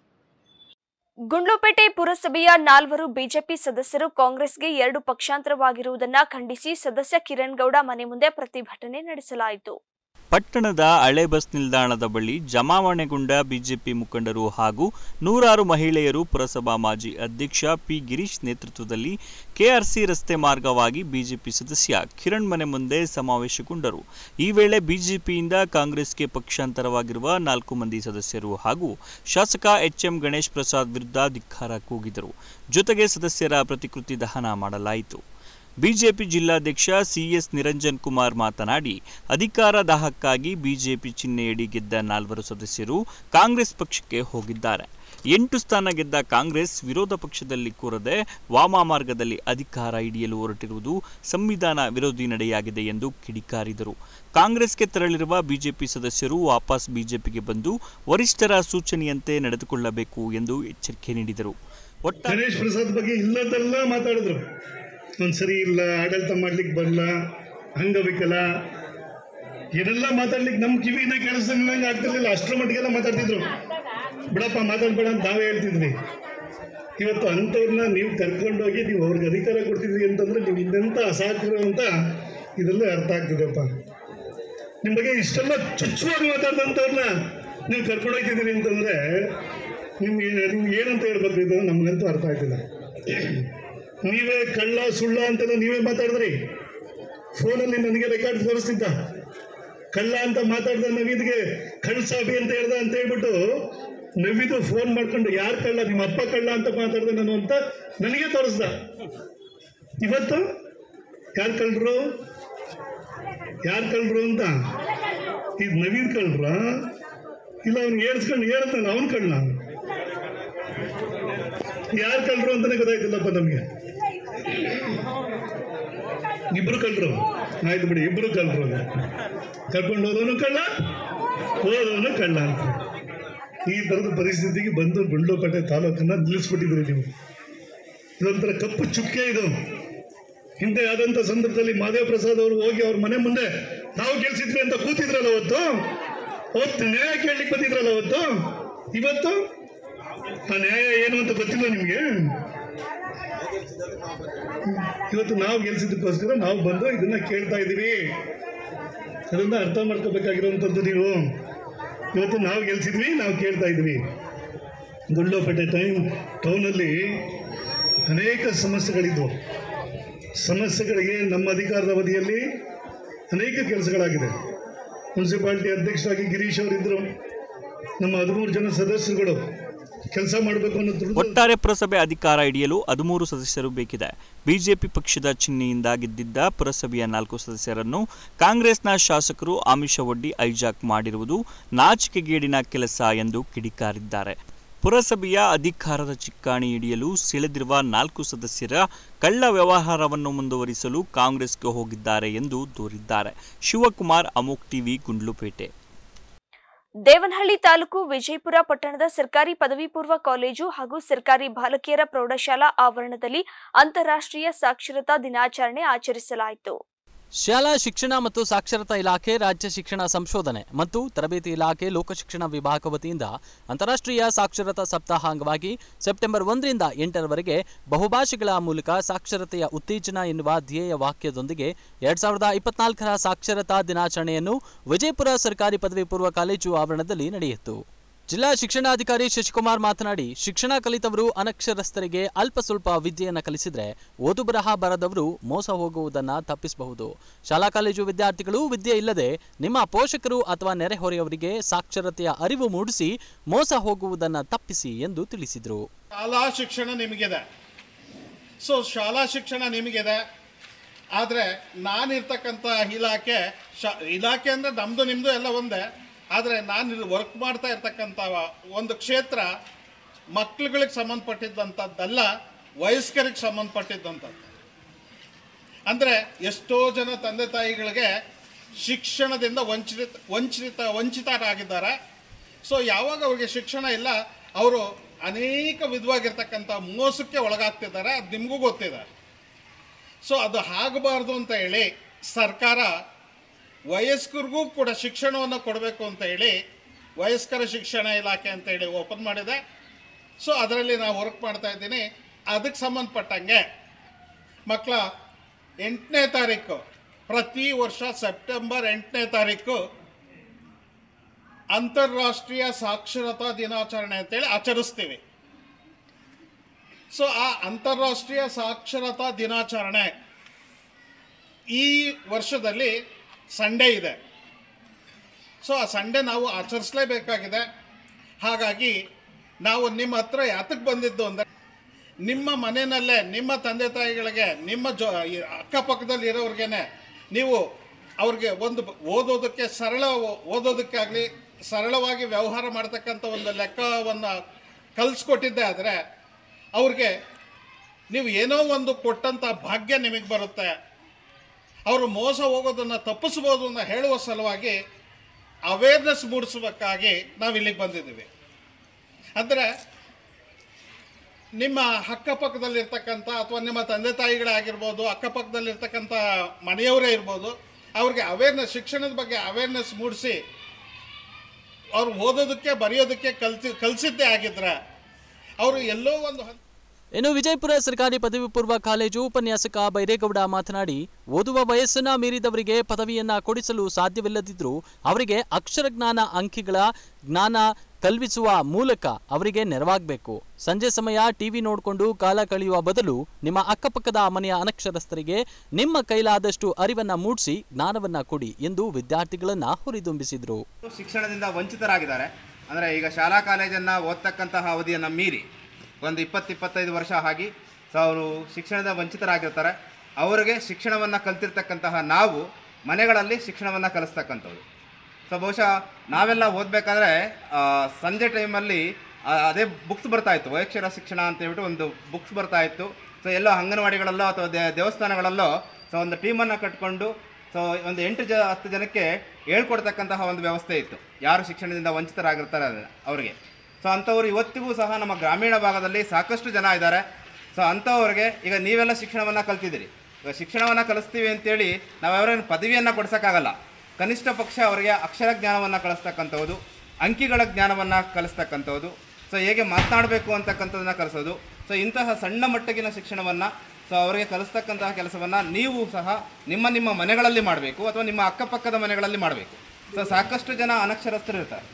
ಗುಂಡ್ಲುಪೇಟೆ ಪುರಸಭೆಯ ನಾಲ್ವರು ಬಿಜೆಪಿ ಸದಸ್ಯರು ಕಾಂಗ್ರೆಸ್ಗೆ ಎರಡು ಪಕ್ಷಾಂತರವಾಗಿರುವುದನ್ನ ಖಂಡಿಸಿ ಸದಸ್ಯ ಕಿರಣ್ ಗೌಡ ಮನೆ ಮುಂದೆ ಪ್ರತಿಭಟನೆ ನಡೆಸಲಾಯಿತು ಪಟ್ಟಣದ ಹಳೆ ಬಸ್ ನಿಲ್ದಾಣದ ಬಳಿ ಜಮಾವಣೆಗೊಂಡ ಬಿಜೆಪಿ ಮುಖಂಡರು ಹಾಗೂ ನೂರಾರು ಮಹಿಳೆಯರು ಪುರಸಭಾ ಮಾಜಿ ಅಧ್ಯಕ್ಷ ಪಿ ಗಿರೀಶ್ ನೇತೃತ್ವದಲ್ಲಿ ಕೆಆರ್ಸಿ ರಸ್ತೆ ಮಾರ್ಗವಾಗಿ ಬಿಜೆಪಿ ಸದಸ್ಯ ಕಿರಣ್ ಮನೆ ಮುಂದೆ ಸಮಾವೇಶಗೊಂಡರು ಈ ವೇಳೆ ಬಿಜೆಪಿಯಿಂದ ಕಾಂಗ್ರೆಸ್ಗೆ ಪಕ್ಷಾಂತರವಾಗಿರುವ ನಾಲ್ಕು ಮಂದಿ ಸದಸ್ಯರು ಹಾಗೂ ಶಾಸಕ ಎಚ್ಎಂ ಗಣೇಶ್ ಪ್ರಸಾದ್ ವಿರುದ್ಧ ಧಿಕ್ಕಾರ ಕೂಗಿದರು ಜೊತೆಗೆ ಸದಸ್ಯರ ಪ್ರತಿಕೃತಿ ದಹನ ಮಾಡಲಾಯಿತು ಬಿಜೆಪಿ ಜಿಲ್ಲಾಧ್ಯಕ್ಷ ಸಿಎಸ್ ನಿರಂಜನ್ ಕುಮಾರ್ ಮಾತನಾಡಿ ಅಧಿಕಾರ ದಾಹಕ್ಕಾಗಿ ಬಿಜೆಪಿ ಚಿಹ್ನೆಯಡಿ ಗೆದ್ದ ನಾಲ್ವರು ಸದಸ್ಯರು ಕಾಂಗ್ರೆಸ್ ಪಕ್ಷಕ್ಕೆ ಹೋಗಿದ್ದಾರೆ ಎಂಟು ಸ್ಥಾನ ಗೆದ್ದ ಕಾಂಗ್ರೆಸ್ ವಿರೋಧ ಪಕ್ಷದಲ್ಲಿ ಕೂರದೆ ವಾಮ ಮಾರ್ಗದಲ್ಲಿ ಅಧಿಕಾರ ಹಿಡಿಯಲು ಹೊರಟಿರುವುದು ಸಂವಿಧಾನ ವಿರೋಧಿ ನಡೆಯಾಗಿದೆ ಎಂದು ಕಿಡಿಕಾರಿದರು ಕಾಂಗ್ರೆಸ್ಗೆ ತೆರಳಿರುವ ಬಿಜೆಪಿ ಸದಸ್ಯರು ವಾಪಸ್ ಬಿಜೆಪಿಗೆ ಬಂದು ವರಿಷ್ಠರ ಸೂಚನೆಯಂತೆ ನಡೆದುಕೊಳ್ಳಬೇಕು ಎಂದು ಎಚ್ಚರಿಕೆ ನೀಡಿದರು ಒಟ್ಟಾರೆ ಗಣೇಶ್ ಪ್ರಸಾದ್ ಬಗ್ಗೆ ಇಲ್ಲದೆಲ್ಲ ಮಾತಾಡಿದ್ರು ಒಂದು ಸರಿ ಇಲ್ಲ ಆಡಳಿತ ಮಾಡ್ಲಿಕ್ಕೆ ಬರಲ್ಲ ಅಂಗವಿಕಲ ಏನೆಲ್ಲ ಮಾತಾಡ್ಲಿಕ್ಕೆ ನಮ್ಮ ಕಿವಿನ ಕೇಳಿಸ್ದಂಗೆ ಆಗ್ತಿರ್ಲಿಲ್ಲ ಅಷ್ಟರ ಮಟ್ಟಿಗೆಲ್ಲ ಮಾತಾಡ್ತಿದ್ರು ಬಿಡಪ್ಪ ಮಾತಾಡ್ಬೇಡ ಅಂತ ನಾವೇ ಹೇಳ್ತಿದ್ವಿ ಇವತ್ತು ಅಂಥವ್ರನ್ನ ನೀವು ಕರ್ಕೊಂಡೋಗಿ ನೀವು ಅವ್ರಿಗೆ ಅಧಿಕಾರ ಕೊಡ್ತಿದ್ರಿ ಅಂತಂದ್ರೆ ನೀವು ಇನ್ನೆಂಥ ಅಸಹಕರು ಅಂತ ಇದರಲ್ಲೇ ಅರ್ಥ ಆಗ್ತಿದೆಪ್ಪ ನಿಮ್ಮ ಬಗ್ಗೆ ಇಷ್ಟೆಲ್ಲ ಚುಚ್ಚುವಾಗಿ ಮಾತಾಡ್ದಂಥವ್ರನ್ನ ನೀವು ಕರ್ಕೊಂಡೋಗ್ತಿದ್ದೀರಿ ಅಂತಂದರೆ ನಿಮ್ಗೆ ನಿಮ್ಗೆ ಏನಂತ ಹೇಳ್ಬೇಕು ಇದು ನಮಗಂತೂ ಅರ್ಥ ಆಗ್ತಿಲ್ಲ ನೀವೇ ಕಳ್ಳ ಸುಳ್ಳ ಅಂತೆಲ್ಲ ನೀವೇ ಮಾತಾಡಿದ್ರಿ ಫೋನಲ್ಲಿ ನನಗೆ ರೆಕಾರ್ಡ್ ತೋರಿಸ್ತಿದ್ದ ಕಳ್ಳ ಅಂತ ಮಾತಾಡ್ದ ನವೀದ್ಗೆ ಕಳ್ಸಾಬಿ ಅಂತ ಹೇಳ್ದ ಅಂತ ಹೇಳ್ಬಿಟ್ಟು ನವೀದು ಫೋನ್ ಮಾಡ್ಕೊಂಡು ಯಾರು ಕಳ್ಳ ನಿಮ್ಮ ಅಪ್ಪ ಕಳ್ಳ ಅಂತ ಮಾತಾಡ್ದೆ ನಾನು ಅಂತ ನನಗೆ ತೋರಿಸ್ದ ಇವತ್ತು ಯಾರು ಕಳ್ರು ಯಾರು ಕಳ್ರು ಅಂತ ಇದು ನವೀದ್ ಕಳ್ರ ಇಲ್ಲ ಅವ್ನಿಗೆ ಏರ್ಸ್ಕೊಂಡು ಹೇಳ್ತಾನೆ ಅವನು ಕಳ್ಳ ಯಾರು ಕಳ್ರು ಅಂತಾನೆ ಗೊತ್ತಾಯ್ತಿಲ್ಲಪ್ಪ ನಮಗೆ ಇಬ್ರು ಕಳ್ಳರು ಆಯ್ತು ಬಿಡಿ ಇಬ್ರು ಕಳ್ಳರು ಕರ್ಕೊಂಡು ಹೋದವನು ಕಳ್ಳ ಹೋದವನು ಕಳ್ಳ ಅಂತ ಈ ಥರದ ಪರಿಸ್ಥಿತಿಗೆ ಬಂದು ಗುಂಡ್ಲುಪೇಟೆ ತಾಲೂಕನ್ನ ನಿಲ್ಲಿಸ್ಬಿಟ್ಟಿದ್ರಿ ನೀವು ಇದೊಂಥರ ಕಪ್ಪು ಚುಕ್ಕೆ ಇದು ಹಿಂದೆ ಆದಂಥ ಸಂದರ್ಭದಲ್ಲಿ ಮಾದೇವ ಪ್ರಸಾದ್ ಅವರು ಹೋಗಿ ಅವ್ರ ಮನೆ ಮುಂದೆ ನಾವು ಗೆಲ್ಸಿದ್ವಿ ಅಂತ ಕೂತಿದ್ರಲ್ಲ ಅವತ್ತು ಅವತ್ತು ನ್ಯಾಯ ಕೇಳಲಿಕ್ಕೆ ಬಂದಿದ್ರಲ್ಲ ಅವತ್ತು ಇವತ್ತು ಆ ನ್ಯಾಯ ಏನು ಅಂತ ಗೊತ್ತಿಲ್ಲ ನಿಮಗೆ ಇವತ್ತು ನಾವು ಗೆಲ್ಸಿದ್ದಕ್ಕೋಸ್ಕರ ನಾವು ಬಂದು ಇದನ್ನ ಕೇಳ್ತಾ ಇದ್ದೀವಿ ಅದನ್ನ ಅರ್ಥ ಮಾಡ್ಕೋಬೇಕಾಗಿರುವಂಥದ್ದು ನೀವು ಇವತ್ತು ನಾವು ಗೆಲ್ಸಿದ್ವಿ ನಾವು ಕೇಳ್ತಾ ಇದ್ವಿ ಗುಂಡ್ಲುಪೇಟೆ ಟೈಮ್ ಟೌನಲ್ಲಿ ಅನೇಕ ಸಮಸ್ಯೆಗಳಿದ್ವು ಸಮಸ್ಯೆಗಳಿಗೆ ನಮ್ಮ ಅಧಿಕಾರದ ಅವಧಿಯಲ್ಲಿ ಅನೇಕ ಕೆಲಸಗಳಾಗಿದೆ ಮುನ್ಸಿಪಾಲ್ಟಿ ಅಧ್ಯಕ್ಷರಾಗಿ ಗಿರೀಶ್ ಅವರಿದ್ದರು ನಮ್ಮ ಹದಿಮೂರು ಜನ ಸದಸ್ಯರುಗಳು ಕೆಲಸ ಮಾಡಬೇಕು ಅನ್ನೋ ದುಡ್ಡು ಒಟ್ಟಾರೆ ಪುರಸಭೆ ಅಧಿಕಾರ ಹಿಡಿಯಲು ಹದಿಮೂರು ಸದಸ್ಯರು ಬೇಕಿದೆ ಬಿಜೆಪಿ ಪಕ್ಷದ ಚಿಹ್ನೆಯಿಂದ ಗೆದ್ದಿದ್ದ ಪುರಸಭೆಯ ನಾಲ್ಕು ಸದಸ್ಯರನ್ನು ಕಾಂಗ್ರೆಸ್ನ ಶಾಸಕರು ಆಮಿಷವೊಡ್ಡಿ ಹೈಜಾಕ್ ಮಾಡಿರುವುದು ನಾಚಿಕೆಗೇಡಿನ ಕೆಲಸ ಎಂದು ಕಿಡಿಕಾರಿದ್ದಾರೆ ಪುರಸಭೆಯ ಅಧಿಕಾರದ ಚಿಕ್ಕಾಣಿ ಹಿಡಿಯಲು ಸೆಳೆದಿರುವ ನಾಲ್ಕು ಸದಸ್ಯರ ಕಳ್ಳ ವ್ಯವಹಾರವನ್ನು ಮುಂದುವರಿಸಲು ಕಾಂಗ್ರೆಸ್ಗೆ ಹೋಗಿದ್ದಾರೆ ಎಂದು ದೂರಿದ್ದಾರೆ ಶಿವಕುಮಾರ್ ಅಮೋಕ್ ಟಿವಿ ಗುಂಡ್ಲುಪೇಟೆ ದೇವನಹಳ್ಳಿ ತಾಲೂಕು ವಿಜಯಪುರ ಪಟ್ಟಣದ ಸರ್ಕಾರಿ ಪದವಿ ಪೂರ್ವ ಕಾಲೇಜು ಹಾಗೂ ಸರ್ಕಾರಿ ಬಾಲಕಿಯರ ಪ್ರೌಢಶಾಲಾ ಆವರಣದಲ್ಲಿ ಅಂತಾರಾಷ್ಟ್ರೀಯ ಸಾಕ್ಷರತಾ ದಿನಾಚರಣೆ ಆಚರಿಸಲಾಯಿತು ಶಾಲಾ ಶಿಕ್ಷಣ ಮತ್ತು ಸಾಕ್ಷರತಾ ಇಲಾಖೆ ರಾಜ್ಯ ಶಿಕ್ಷಣ ಸಂಶೋಧನೆ ಮತ್ತು ತರಬೇತಿ ಇಲಾಖೆ ಲೋಕಶಿಕ್ಷಣ ವಿಭಾಗ ವತಿಯಿಂದ ಅಂತಾರಾಷ್ಟ್ರೀಯ ಸಾಕ್ಷರತಾ ಸಪ್ತಾಹ ಅಂಗವಾಗಿ ಸೆಪ್ಟೆಂಬರ್ ಒಂದರಿಂದ ಎಂಟರವರೆಗೆ ಬಹುಭಾಷೆಗಳ ಮೂಲಕ ಸಾಕ್ಷರತೆಯ ಉತ್ತೇಜನ ಎನ್ನುವ ಧ್ಯೇಯ ವಾಕ್ಯದೊಂದಿಗೆ ಎರಡ್ ಸಾವಿರದ ಇಪ್ಪತ್ನಾಲ್ಕರ ಸಾಕ್ಷರತಾ ದಿನಾಚರಣೆಯನ್ನು ವಿಜಯಪುರ ಸರ್ಕಾರಿ ಪದವಿ ಪೂರ್ವ ಕಾಲೇಜು ಆವರಣದಲ್ಲಿ ನಡೆಯಿತು ಜಿಲ್ಲಾ ಶಿಕ್ಷಣಾಧಿಕಾರಿ ಶಶಿಕುಮಾರ್ ಮಾತನಾಡಿ ಶಿಕ್ಷಣ ಕಲಿತವರು ಅನಕ್ಷರಸ್ಥರಿಗೆ ಅಲ್ಪ ಸ್ವಲ್ಪ ವಿದ್ಯೆಯನ್ನು ಕಲಿಸಿದ್ರೆ ಓದು ಬರಹ ಬರದವರು ಮೋಸ ಹೋಗುವುದನ್ನು ತಪ್ಪಿಸಬಹುದು ಶಾಲಾ ಕಾಲೇಜು ವಿದ್ಯಾರ್ಥಿಗಳು ವಿದ್ಯೆ ಇಲ್ಲದೆ ನಿಮ್ಮ ಪೋಷಕರು ಅಥವಾ ನೆರೆಹೊರೆಯವರಿಗೆ ಸಾಕ್ಷರತೆಯ ಅರಿವು ಮೂಡಿಸಿ ಮೋಸ ಹೋಗುವುದನ್ನು ತಪ್ಪಿಸಿ ಎಂದು ತಿಳಿಸಿದರು ಶಾಲಾ ಶಿಕ್ಷಣ ನಿಮಗಿದೆ ಸೊ ಶಾಲಾ ಶಿಕ್ಷಣ ನಿಮಗಿದೆ ಆದರೆ ನಾನಿರ್ತಕ್ಕಂಥ ಇಲಾಖೆ ಶಾ ಇಲಾಖೆ ಅಂದರೆ ನಮ್ಮದು ನಿಮ್ಮದು ಎಲ್ಲ ಒಂದೇ ಆದರೆ ನಾನು ಇಲ್ಲಿ ವರ್ಕ್ ಮಾಡ್ತಾ ಇರ್ತಕ್ಕಂಥ ಒಂದು ಕ್ಷೇತ್ರ ಮಕ್ಳುಗಳಿಗೆ ಸಂಬಂಧಪಟ್ಟಿದ್ದಂಥದ್ದಲ್ಲ ವಯಸ್ಕರಿಗೆ ಸಂಬಂಧಪಟ್ಟಿದ್ದಂಥದ್ದು ಅಂದರೆ ಎಷ್ಟೋ ಜನ ತಂದೆ ತಾಯಿಗಳಿಗೆ ಶಿಕ್ಷಣದಿಂದ ವಂಚಿತ ವಂಚಿತ ವಂಚಿತರಾಗಿದ್ದಾರೆ ಸೊ ಯಾವಾಗ ಅವ್ರಿಗೆ ಶಿಕ್ಷಣ ಇಲ್ಲ ಅವರು ಅನೇಕ ವಿಧವಾಗಿರ್ತಕ್ಕಂಥ ಮೋಸಕ್ಕೆ ಒಳಗಾಗ್ತಿದ್ದಾರೆ ಅದು ನಿಮಗೂ ಗೊತ್ತಿದೆ ಸೊ ಅದು ಆಗಬಾರ್ದು ಅಂತ ಹೇಳಿ ಸರ್ಕಾರ ವಯಸ್ಕರಿಗೂ ಕೂಡ ಶಿಕ್ಷಣವನ್ನು ಕೊಡಬೇಕು ಅಂತ ಹೇಳಿ ವಯಸ್ಕರ ಶಿಕ್ಷಣ ಇಲಾಖೆ ಅಂತ ಹೇಳಿ ಓಪನ್ ಮಾಡಿದೆ ಸೊ ಅದರಲ್ಲಿ ನಾವು ವರ್ಕ್ ಮಾಡ್ತಾ ಇದ್ದೀನಿ ಅದಕ್ಕೆ ಸಂಬಂಧಪಟ್ಟಂಗೆ ಮಕ್ಕಳ ಎಂಟನೇ ತಾರೀಕು ಪ್ರತಿ ವರ್ಷ ಸೆಪ್ಟೆಂಬರ್ ಎಂಟನೇ ತಾರೀಕು ಅಂತಾರಾಷ್ಟ್ರೀಯ ಸಾಕ್ಷರತಾ ದಿನಾಚರಣೆ ಅಂತೇಳಿ ಆಚರಿಸ್ತೀವಿ ಸೊ ಆ ಅಂತಾರಾಷ್ಟ್ರೀಯ ಸಾಕ್ಷರತಾ ದಿನಾಚರಣೆ ಈ ವರ್ಷದಲ್ಲಿ ಸಂಡೇ ಇದೆ ಸೊ ಆ ಸಂಡೇ ನಾವು ಆಚರಿಸಲೇಬೇಕಾಗಿದೆ ಹಾಗಾಗಿ ನಾವು ನಿಮ್ಮ ಹತ್ರ ಯಾತಕ್ಕೆ ಬಂದಿದ್ದು ಅಂದರೆ ನಿಮ್ಮ ಮನೆಯಲ್ಲೇ ನಿಮ್ಮ ತಂದೆ ತಾಯಿಗಳಿಗೆ ನಿಮ್ಮ ಜೊ ಈ ಅಕ್ಕಪಕ್ಕದಲ್ಲಿ ಇರೋರಿಗೇನೆ ನೀವು ಅವ್ರಿಗೆ ಒಂದು ಓದೋದಕ್ಕೆ ಸರಳ ಓದೋದಕ್ಕಾಗಲಿ ಸರಳವಾಗಿ ವ್ಯವಹಾರ ಮಾಡ್ತಕ್ಕಂಥ ಒಂದು ಲೆಕ್ಕವನ್ನು ಕಲಿಸ್ಕೊಟ್ಟಿದ್ದೆ ಆದರೆ ಅವ್ರಿಗೆ ನೀವು ಏನೋ ಒಂದು ಕೊಟ್ಟಂಥ ಭಾಗ್ಯ ನಿಮಗೆ ಬರುತ್ತೆ ಅವರು ಮೋಸ ಹೋಗೋದನ್ನು ತಪ್ಪಿಸ್ಬೋದು ಅಂತ ಹೇಳುವ ಸಲುವಾಗಿ ಅವೇರ್ನೆಸ್ ಮೂಡಿಸಬೇಕಾಗಿ ನಾವು ಇಲ್ಲಿಗೆ ಬಂದಿದ್ದೀವಿ ಅಂದರೆ ನಿಮ್ಮ ಅಕ್ಕಪಕ್ಕದಲ್ಲಿರ್ತಕ್ಕಂಥ ಅಥವಾ ನಿಮ್ಮ ತಂದೆ ತಾಯಿಗಳೇ ಆಗಿರ್ಬೋದು ಅಕ್ಕಪಕ್ಕದಲ್ಲಿರ್ತಕ್ಕಂಥ ಮನೆಯವರೇ ಇರ್ಬೋದು ಅವ್ರಿಗೆ ಅವೇರ್ನೆಸ್ ಶಿಕ್ಷಣದ ಬಗ್ಗೆ ಅವೇರ್ನೆಸ್ ಮೂಡಿಸಿ ಅವ್ರು ಓದೋದಕ್ಕೆ ಬರೆಯೋದಕ್ಕೆ ಕಲ್ತಿ ಕಲಿಸಿದ್ದೇ ಆಗಿದ್ರೆ ಅವರು ಎಲ್ಲೋ ಒಂದು ಹಂತ ಇನ್ನು ವಿಜಯಪುರ ಸರ್ಕಾರಿ ಪದವಿ ಪೂರ್ವ ಕಾಲೇಜು ಉಪನ್ಯಾಸಕ ಬೈರೇಗೌಡ ಮಾತನಾಡಿ ಓದುವ ವಯಸ್ಸನ್ನ ಮೀರಿದವರಿಗೆ ಪದವಿಯನ್ನ ಕೊಡಿಸಲು ಸಾಧ್ಯವಿಲ್ಲದಿದ್ದರೂ ಅವರಿಗೆ ಅಕ್ಷರ ಜ್ಞಾನ ಅಂಕಿಗಳ ಜ್ಞಾನ ಕಲ್ಪಿಸುವ ಮೂಲಕ ಅವರಿಗೆ ನೆರವಾಗಬೇಕು ಸಂಜೆ ಸಮಯ ಟಿವಿ ನೋಡಿಕೊಂಡು ಕಾಲ ಕಳೆಯುವ ಬದಲು ನಿಮ್ಮ ಅಕ್ಕಪಕ್ಕದ ಮನೆಯ ಅನಕ್ಷರಸ್ಥರಿಗೆ ನಿಮ್ಮ ಕೈಲಾದಷ್ಟು ಅರಿವನ್ನ ಮೂಡಿಸಿ ಜ್ಞಾನವನ್ನ ಕೊಡಿ ಎಂದು ವಿದ್ಯಾರ್ಥಿಗಳನ್ನ ಹುರಿದುಂಬಿಸಿದರು ಶಿಕ್ಷಣದಿಂದ ವಂಚಿತರಾಗಿದ್ದಾರೆ ಅಂದರೆ ಈಗ ಶಾಲಾ ಕಾಲೇಜನ್ನು ಓದ್ತಕ್ಕಂತಹ ಅವಧಿಯನ್ನು ಮೀರಿ ಒಂದು ಇಪ್ಪತ್ತು ಇಪ್ಪತ್ತೈದು ವರ್ಷ ಆಗಿ ಸೊ ಅವರು ಶಿಕ್ಷಣದ ವಂಚಿತರಾಗಿರ್ತಾರೆ ಅವರಿಗೆ ಶಿಕ್ಷಣವನ್ನು ಕಲ್ತಿರ್ತಕ್ಕಂತಹ ನಾವು ಮನೆಗಳಲ್ಲಿ ಶಿಕ್ಷಣವನ್ನು ಕಲಿಸ್ತಕ್ಕಂಥದ್ದು ಸೊ ಬಹುಶಃ ನಾವೆಲ್ಲ ಓದಬೇಕಾದ್ರೆ ಸಂಜೆ ಟೈಮಲ್ಲಿ ಆ, ಅದೇ ಬುಕ್ಸ್ ಬರ್ತಾ ಇತ್ತು ವಯಕ್ಷರ ಶಿಕ್ಷಣ ಅಂತ ಹೇಳ್ಬಿಟ್ಟು ಒಂದು ಬುಕ್ಸ್ ಬರ್ತಾ ಇತ್ತು ಸೊ ಎಲ್ಲೋ ಅಂಗನವಾಡಿಗಳಲ್ಲೋ ಅಥವಾ ದೇ ದೇವಸ್ಥಾನಗಳಲ್ಲೋ ಸೊ ಒಂದು ಟೀಮನ್ನು ಕಟ್ಕೊಂಡು ಸೊ ಒಂದು ಎಂಟು ಜ ಹತ್ತು ಜನಕ್ಕೆ ಹೇಳ್ಕೊಡ್ತಕ್ಕಂತಹ ಒಂದು ವ್ಯವಸ್ಥೆ ಇತ್ತು ಯಾರು ಶಿಕ್ಷಣದಿಂದ ವಂಚಿತರಾಗಿರ್ತಾರೆ ಅದನ್ನ ಅವರಿಗೆ ಸೊ ಅಂಥವ್ರು ಇವತ್ತಿಗೂ ಸಹ ನಮ್ಮ ಗ್ರಾಮೀಣ ಭಾಗದಲ್ಲಿ ಸಾಕಷ್ಟು ಜನ ಇದ್ದಾರೆ ಸೊ ಅಂಥವ್ರಿಗೆ ಈಗ ನೀವೆಲ್ಲ ಶಿಕ್ಷಣವನ್ನು ಕಲ್ತಿದ್ದೀರಿ ಈಗ ಶಿಕ್ಷಣವನ್ನು ಕಲಿಸ್ತೀವಿ ಅಂತೇಳಿ ನಾವು ಅವರೇನು ಪದವಿಯನ್ನು ಕೊಡ್ಸೋಕ್ಕಾಗಲ್ಲ ಕನಿಷ್ಠ ಪಕ್ಷ ಅವರಿಗೆ ಅಕ್ಷರ ಜ್ಞಾನವನ್ನು ಕಲಿಸ್ತಕ್ಕಂಥದ್ದು ಅಂಕಿಗಳ ಜ್ಞಾನವನ್ನು ಕಲಿಸ್ತಕ್ಕಂಥದ್ದು ಸೊ ಹೇಗೆ ಮಾತನಾಡಬೇಕು ಅಂತಕ್ಕಂಥದ್ದನ್ನು ಕಲಿಸೋದು ಸೊ ಇಂತಹ ಸಣ್ಣ ಮಟ್ಟಗಿನ ಶಿಕ್ಷಣವನ್ನು ಸೊ ಅವರಿಗೆ ಕಲಿಸ್ತಕ್ಕಂತಹ ಕೆಲಸವನ್ನು ನೀವು ಸಹ ನಿಮ್ಮ ನಿಮ್ಮ ಮನೆಗಳಲ್ಲಿ ಮಾಡಬೇಕು ಅಥವಾ ನಿಮ್ಮ ಅಕ್ಕಪಕ್ಕದ ಮನೆಗಳಲ್ಲಿ ಮಾಡಬೇಕು ಸೊ ಸಾಕಷ್ಟು ಜನ ಅನಕ್ಷರಸ್ಥರು ಇರ್ತಾರೆ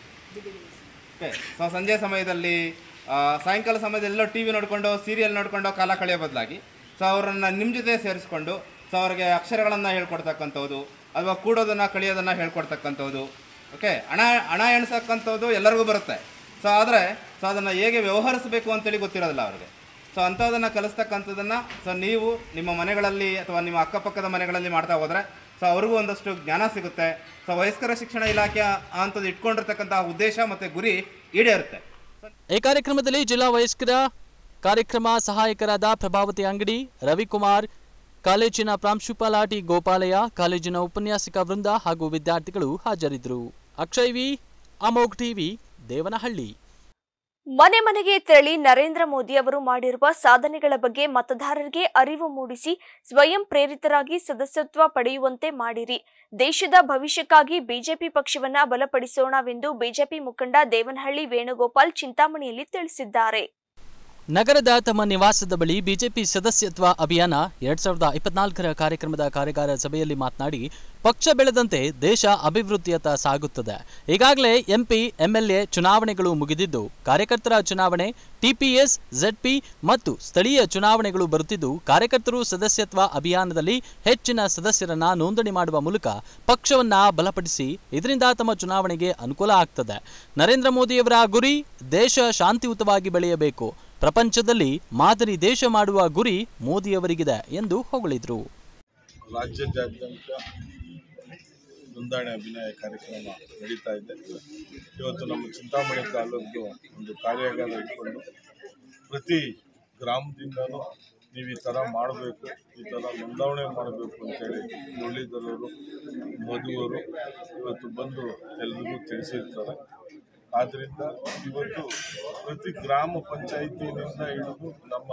ಓಕೆ ಸೊ ಸಂಜೆ ಸಮಯದಲ್ಲಿ ಆ, ಸಾಯಂಕಾಲ ಸಮಯದಲ್ಲಿ ಎಲ್ಲೋ ಟಿ ವಿ ನೋಡಿಕೊಂಡು ಸೀರಿಯಲ್ ನೋಡಿಕೊಂಡು ಕಾಲ ಕಳೆಯೋ ಬದಲಾಗಿ ಸೊ ಅವರನ್ನು ನಿಮ್ಮ ಜೊತೆ ಸೇರಿಸ್ಕೊಂಡು ಸೊ ಅವರಿಗೆ ಅಕ್ಷರಗಳನ್ನು ಹೇಳ್ಕೊಡ್ತಕ್ಕಂಥದ್ದು ಅಥವಾ ಕೂಡೋದನ್ನು ಕಳಿಯೋದನ್ನು ಹೇಳ್ಕೊಡ್ತಕ್ಕಂಥದ್ದು ಓಕೆ ಹಣ ಹಣ ಎಣಿಸಕ್ಕಂಥದ್ದು ಎಲ್ಲರಿಗೂ ಬರುತ್ತೆ ಸೊ ಆದರೆ ಸೊ ಅದನ್ನು ಹೇಗೆ ವ್ಯವಹರಿಸಬೇಕು ಅಂತೇಳಿ ಗೊತ್ತಿರೋದಿಲ್ಲ ಅವ್ರಿಗೆ ಸೊ ಅಂಥದ್ದನ್ನು ಕಲಿಸ್ತಕ್ಕಂಥದ್ದನ್ನು ಸೊ ನೀವು ನಿಮ್ಮ ಮನೆಗಳಲ್ಲಿ ಅಥವಾ ನಿಮ್ಮ ಅಕ್ಕಪಕ್ಕದ ಮನೆಗಳಲ್ಲಿ ಮಾಡ್ತಾ ಹೋದರೆ ಸೊ ಅವ್ರಿಗೂ ಒಂದಷ್ಟು ಜ್ಞಾನ ಸಿಗುತ್ತೆ ಸೊ ವಯಸ್ಕರ ಶಿಕ್ಷಣ ಇಲಾಖೆ ಅಂಥದ್ದು ಇಟ್ಕೊಂಡಿರ್ತಕ್ಕಂತಹ ಉದ್ದೇಶ ಮತ್ತು ಗುರಿ ಈಡೇರುತ್ತೆ ಈ ಕಾರ್ಯಕ್ರಮದಲ್ಲಿ ಜಿಲ್ಲಾ ವಯಸ್ಕರ ಕಾರ್ಯಕ್ರಮ ಸಹಾಯಕರಾದ ಪ್ರಭಾವತಿ ಅಂಗಡಿ ರವಿಕುಮಾರ್ ಕಾಲೇಜಿನ ಪ್ರಾಂಶುಪಾಲ ಟಿ ಗೋಪಾಲಯ್ಯ ಕಾಲೇಜಿನ ಉಪನ್ಯಾಸಕ ವೃಂದ ಹಾಗೂ ವಿದ್ಯಾರ್ಥಿಗಳು ಹಾಜರಿದ್ದರು ಅಕ್ಷಯ್ ವಿ ಅಮೋಘ್ ಟಿವಿ ದೇವನಹಳ್ಳಿ ಮನೆ ಮನೆಗೆ ತೆರಳಿ ನರೇಂದ್ರ ಮೋದಿ ಅವರು ಮಾಡಿರುವ ಸಾಧನೆಗಳ ಬಗ್ಗೆ ಮತದಾರರಿಗೆ ಅರಿವು ಮೂಡಿಸಿ ಸ್ವಯಂ ಪ್ರೇರಿತರಾಗಿ ಸದಸ್ಯತ್ವ ಪಡೆಯುವಂತೆ ಮಾಡಿರಿ ದೇಶದ ಭವಿಷ್ಯಕ್ಕಾಗಿ ಬಿಜೆಪಿ ಪಕ್ಷವನ್ನ ಬಲಪಡಿಸೋಣವೆಂದು ಬಿಜೆಪಿ ಮುಖಂಡ ದೇವನಹಳ್ಳಿ ವೇಣುಗೋಪಾಲ್ ಚಿಂತಾಮಣಿಯಲ್ಲಿ ತಿಳಿಸಿದ್ದಾರೆ ನಗರದ ತಮ್ಮ ನಿವಾಸದ ಬಳಿ ಬಿಜೆಪಿ ಸದಸ್ಯತ್ವ ಅಭಿಯಾನ ಎರಡ್ ಸಾವಿರದ ಇಪ್ಪತ್ನಾಲ್ಕರ ಕಾರ್ಯಕ್ರಮದ ಕಾರ್ಯಗಾರ ಸಭೆಯಲ್ಲಿ ಮಾತನಾಡಿ ಪಕ್ಷ ಬೆಳೆದಂತೆ ದೇಶ ಅಭಿವೃದ್ಧಿಯತ್ತ ಸಾಗುತ್ತದೆ ಈಗಾಗಲೇ ಎಂಪಿ ಎಂಎಲ್ಎ ಚುನಾವಣೆಗಳು ಮುಗಿದಿದ್ದು ಕಾರ್ಯಕರ್ತರ ಚುನಾವಣೆ ಟಿಪಿಎಸ್ ಜೆಡ್ಪಿ ಮತ್ತು ಸ್ಥಳೀಯ ಚುನಾವಣೆಗಳು ಬರುತ್ತಿದ್ದು ಕಾರ್ಯಕರ್ತರು ಸದಸ್ಯತ್ವ ಅಭಿಯಾನದಲ್ಲಿ ಹೆಚ್ಚಿನ ಸದಸ್ಯರನ್ನ ನೋಂದಣಿ ಮಾಡುವ ಮೂಲಕ ಪಕ್ಷವನ್ನ ಬಲಪಡಿಸಿ ಇದರಿಂದ ತಮ್ಮ ಚುನಾವಣೆಗೆ ಅನುಕೂಲ ಆಗ್ತದೆ ನರೇಂದ್ರ ಮೋದಿಯವರ ಗುರಿ ದೇಶ ಶಾಂತಿಯುತವಾಗಿ ಬೆಳೆಯಬೇಕು ಪ್ರಪಂಚದಲ್ಲಿ ಮಾದರಿ ದೇಶ ಮಾಡುವ ಗುರಿ ಮೋದಿಯವರಿಗಿದೆ ಎಂದು ಹೊಗಳಿದ್ರು ರಾಜ್ಯಾದ್ಯಂತ ನೋಂದಣಿ ಅಭಿನಯ ಕಾರ್ಯಕ್ರಮ ನಡೀತಾ ಇದೆ ಇವತ್ತು ನಮ್ಮ ಚಿಂತಾಮಣಿ ತಾಲೂಕು ಒಂದು ಕಾರ್ಯಾಗಾರ ಇಟ್ಕೊಂಡು ಪ್ರತಿ ಗ್ರಾಮದಿಂದಲೂ ನೀವು ಈ ಥರ ಮಾಡಬೇಕು ಈ ಥರ ನೋಂದಣಿ ಮಾಡಬೇಕು ಅಂತೇಳಿ ಮುರಳೀಧರವರು ಮಧುವರು ಇವತ್ತು ಬಂದು ಎಲ್ರಿಗೂ ತಿಳಿಸಿರ್ತಾರೆ ಆದ್ದರಿಂದ ಇವತ್ತು ಪ್ರತಿ ಗ್ರಾಮ ಪಂಚಾಯಿತಿನಿಂದ ಹಿಡಿದು ನಮ್ಮ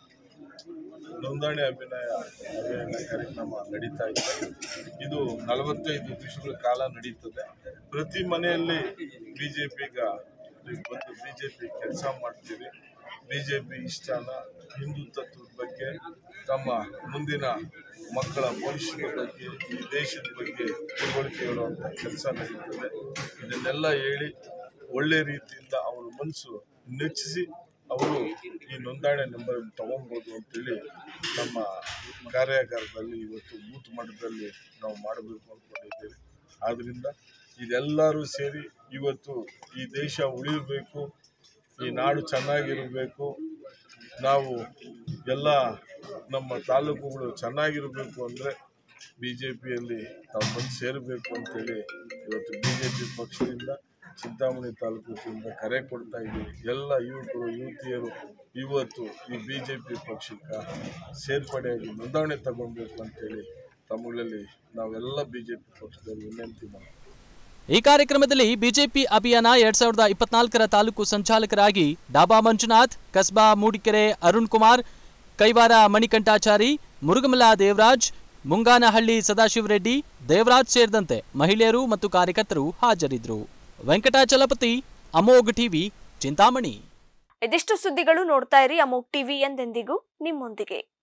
ನೋಂದಣಿ ಅಭಿನಯ ಅಭಿಯಾನ ಕಾರ್ಯಕ್ರಮ ನಡೀತಾ ಇದೆ ಇದು ನಲವತ್ತೈದು ದಿವಸಗಳ ಕಾಲ ನಡೀತದೆ ಪ್ರತಿ ಮನೆಯಲ್ಲಿ ಬಿ ಜೆ ಪಿಗ ಬಂದು ಬಿ ಜೆ ಪಿ ಕೆಲಸ ಮಾಡ್ತೀವಿ ಬಿ ಜೆ ಪಿ ಇಷ್ಟನ ಹಿಂದುತ್ವದ ಬಗ್ಗೆ ತಮ್ಮ ಮುಂದಿನ ಮಕ್ಕಳ ಭವಿಷ್ಯದ ಬಗ್ಗೆ ಈ ದೇಶದ ಬಗ್ಗೆ ತಿಳುವಳಿಕೆ ಇರುವಂಥ ಕೆಲಸ ನಡೀತದೆ ಇದನ್ನೆಲ್ಲ ಹೇಳಿ ಒಳ್ಳೆ ರೀತಿಯಿಂದ ಅವರ ಮನಸ್ಸು ನೆಚ್ಚಿಸಿ ಅವರು ಈ ನೋಂದಣಿ ನಂಬರ್ ತಗೊಬೋದು ಅಂತೇಳಿ ನಮ್ಮ ಕಾರ್ಯಾಗಾರದಲ್ಲಿ ಇವತ್ತು ಬೂತ್ ಮಟ್ಟದಲ್ಲಿ ನಾವು ಮಾಡಬೇಕು ಅಂದ್ಕೊಂಡಿದ್ದೇವೆ ಆದ್ದರಿಂದ ಇದೆಲ್ಲರೂ ಸೇರಿ ಇವತ್ತು ಈ ದೇಶ ಉಳಿಯಬೇಕು ಈ ನಾಡು ಚೆನ್ನಾಗಿರಬೇಕು ನಾವು ಎಲ್ಲ ನಮ್ಮ ತಾಲೂಕುಗಳು ಚೆನ್ನಾಗಿರಬೇಕು ಅಂದರೆ ಬಿ ಜೆ ಪಿಯಲ್ಲಿ ತಾವು ಬಂದು ಸೇರಬೇಕು ಅಂತೇಳಿ ಇವತ್ತು ಬಿ ಜೆ ಪಿ ಪಕ್ಷದಿಂದ ಚಿಂತಾಮಣಿ ತಾಲೂಕಿನಿಂದ ಕರೆ ಕೊಡ್ತಾ ಇದ್ದೀವಿ ಎಲ್ಲ ಯುವಕರು ಯುವತಿಯರು ಇವತ್ತು ಈ ಬಿ ಜೆ ಪಿ ಪಕ್ಷಕ್ಕೆ ಸೇರ್ಪಡೆಯಾಗಿ ನೋಂದಣಿ ತಗೊಳ್ಬೇಕು ಅಂತೇಳಿ ತಮ್ಮಗಳಲ್ಲಿ ನಾವೆಲ್ಲ ಬಿ ಜೆ ಪಿ ಪಕ್ಷದಲ್ಲಿ ವಿನಂತಿ ಮಾಡ್ತೀವಿ ಈ ಕಾರ್ಯಕ್ರಮದಲ್ಲಿ ಬಿಜೆಪಿ ಅಭಿಯಾನ ಎರಡ್ ಸಾವಿರದ ಇಪ್ಪತ್ನಾಲ್ಕರ ತಾಲೂಕು ಸಂಚಾಲಕರಾಗಿ ಡಾಬಾ ಮಂಜುನಾಥ್ ಕಸ್ಬಾ ಮೂಡಿಕೆರೆ ಅರುಣ್ ಕುಮಾರ್ ಕೈವಾರ ಮಣಿಕಂಠಾಚಾರಿ ಮುರುಗಮಲ ದೇವರಾಜ್ ಮುಂಗಾನಹಳ್ಳಿ ಸದಾಶಿವರೆಡ್ಡಿ ದೇವರಾಜ್ ಸೇರಿದಂತೆ ಮಹಿಳೆಯರು ಮತ್ತು ಕಾರ್ಯಕರ್ತರು ಹಾಜರಿದ್ದರು ವೆಂಕಟಾಚಲಪತಿ ಅಮೋಘ್ ಟಿವಿ ಚಿಂತಾಮಣಿ ಇದಿಷ್ಟು ಸುದ್ದಿಗಳು ನೋಡ್ತಾ ಇರಿ ಅಮೋಕ್ ಟಿವಿ ಎಂದೆಂದಿಗೂ ನಿಮ್ಮೊಂದಿಗೆ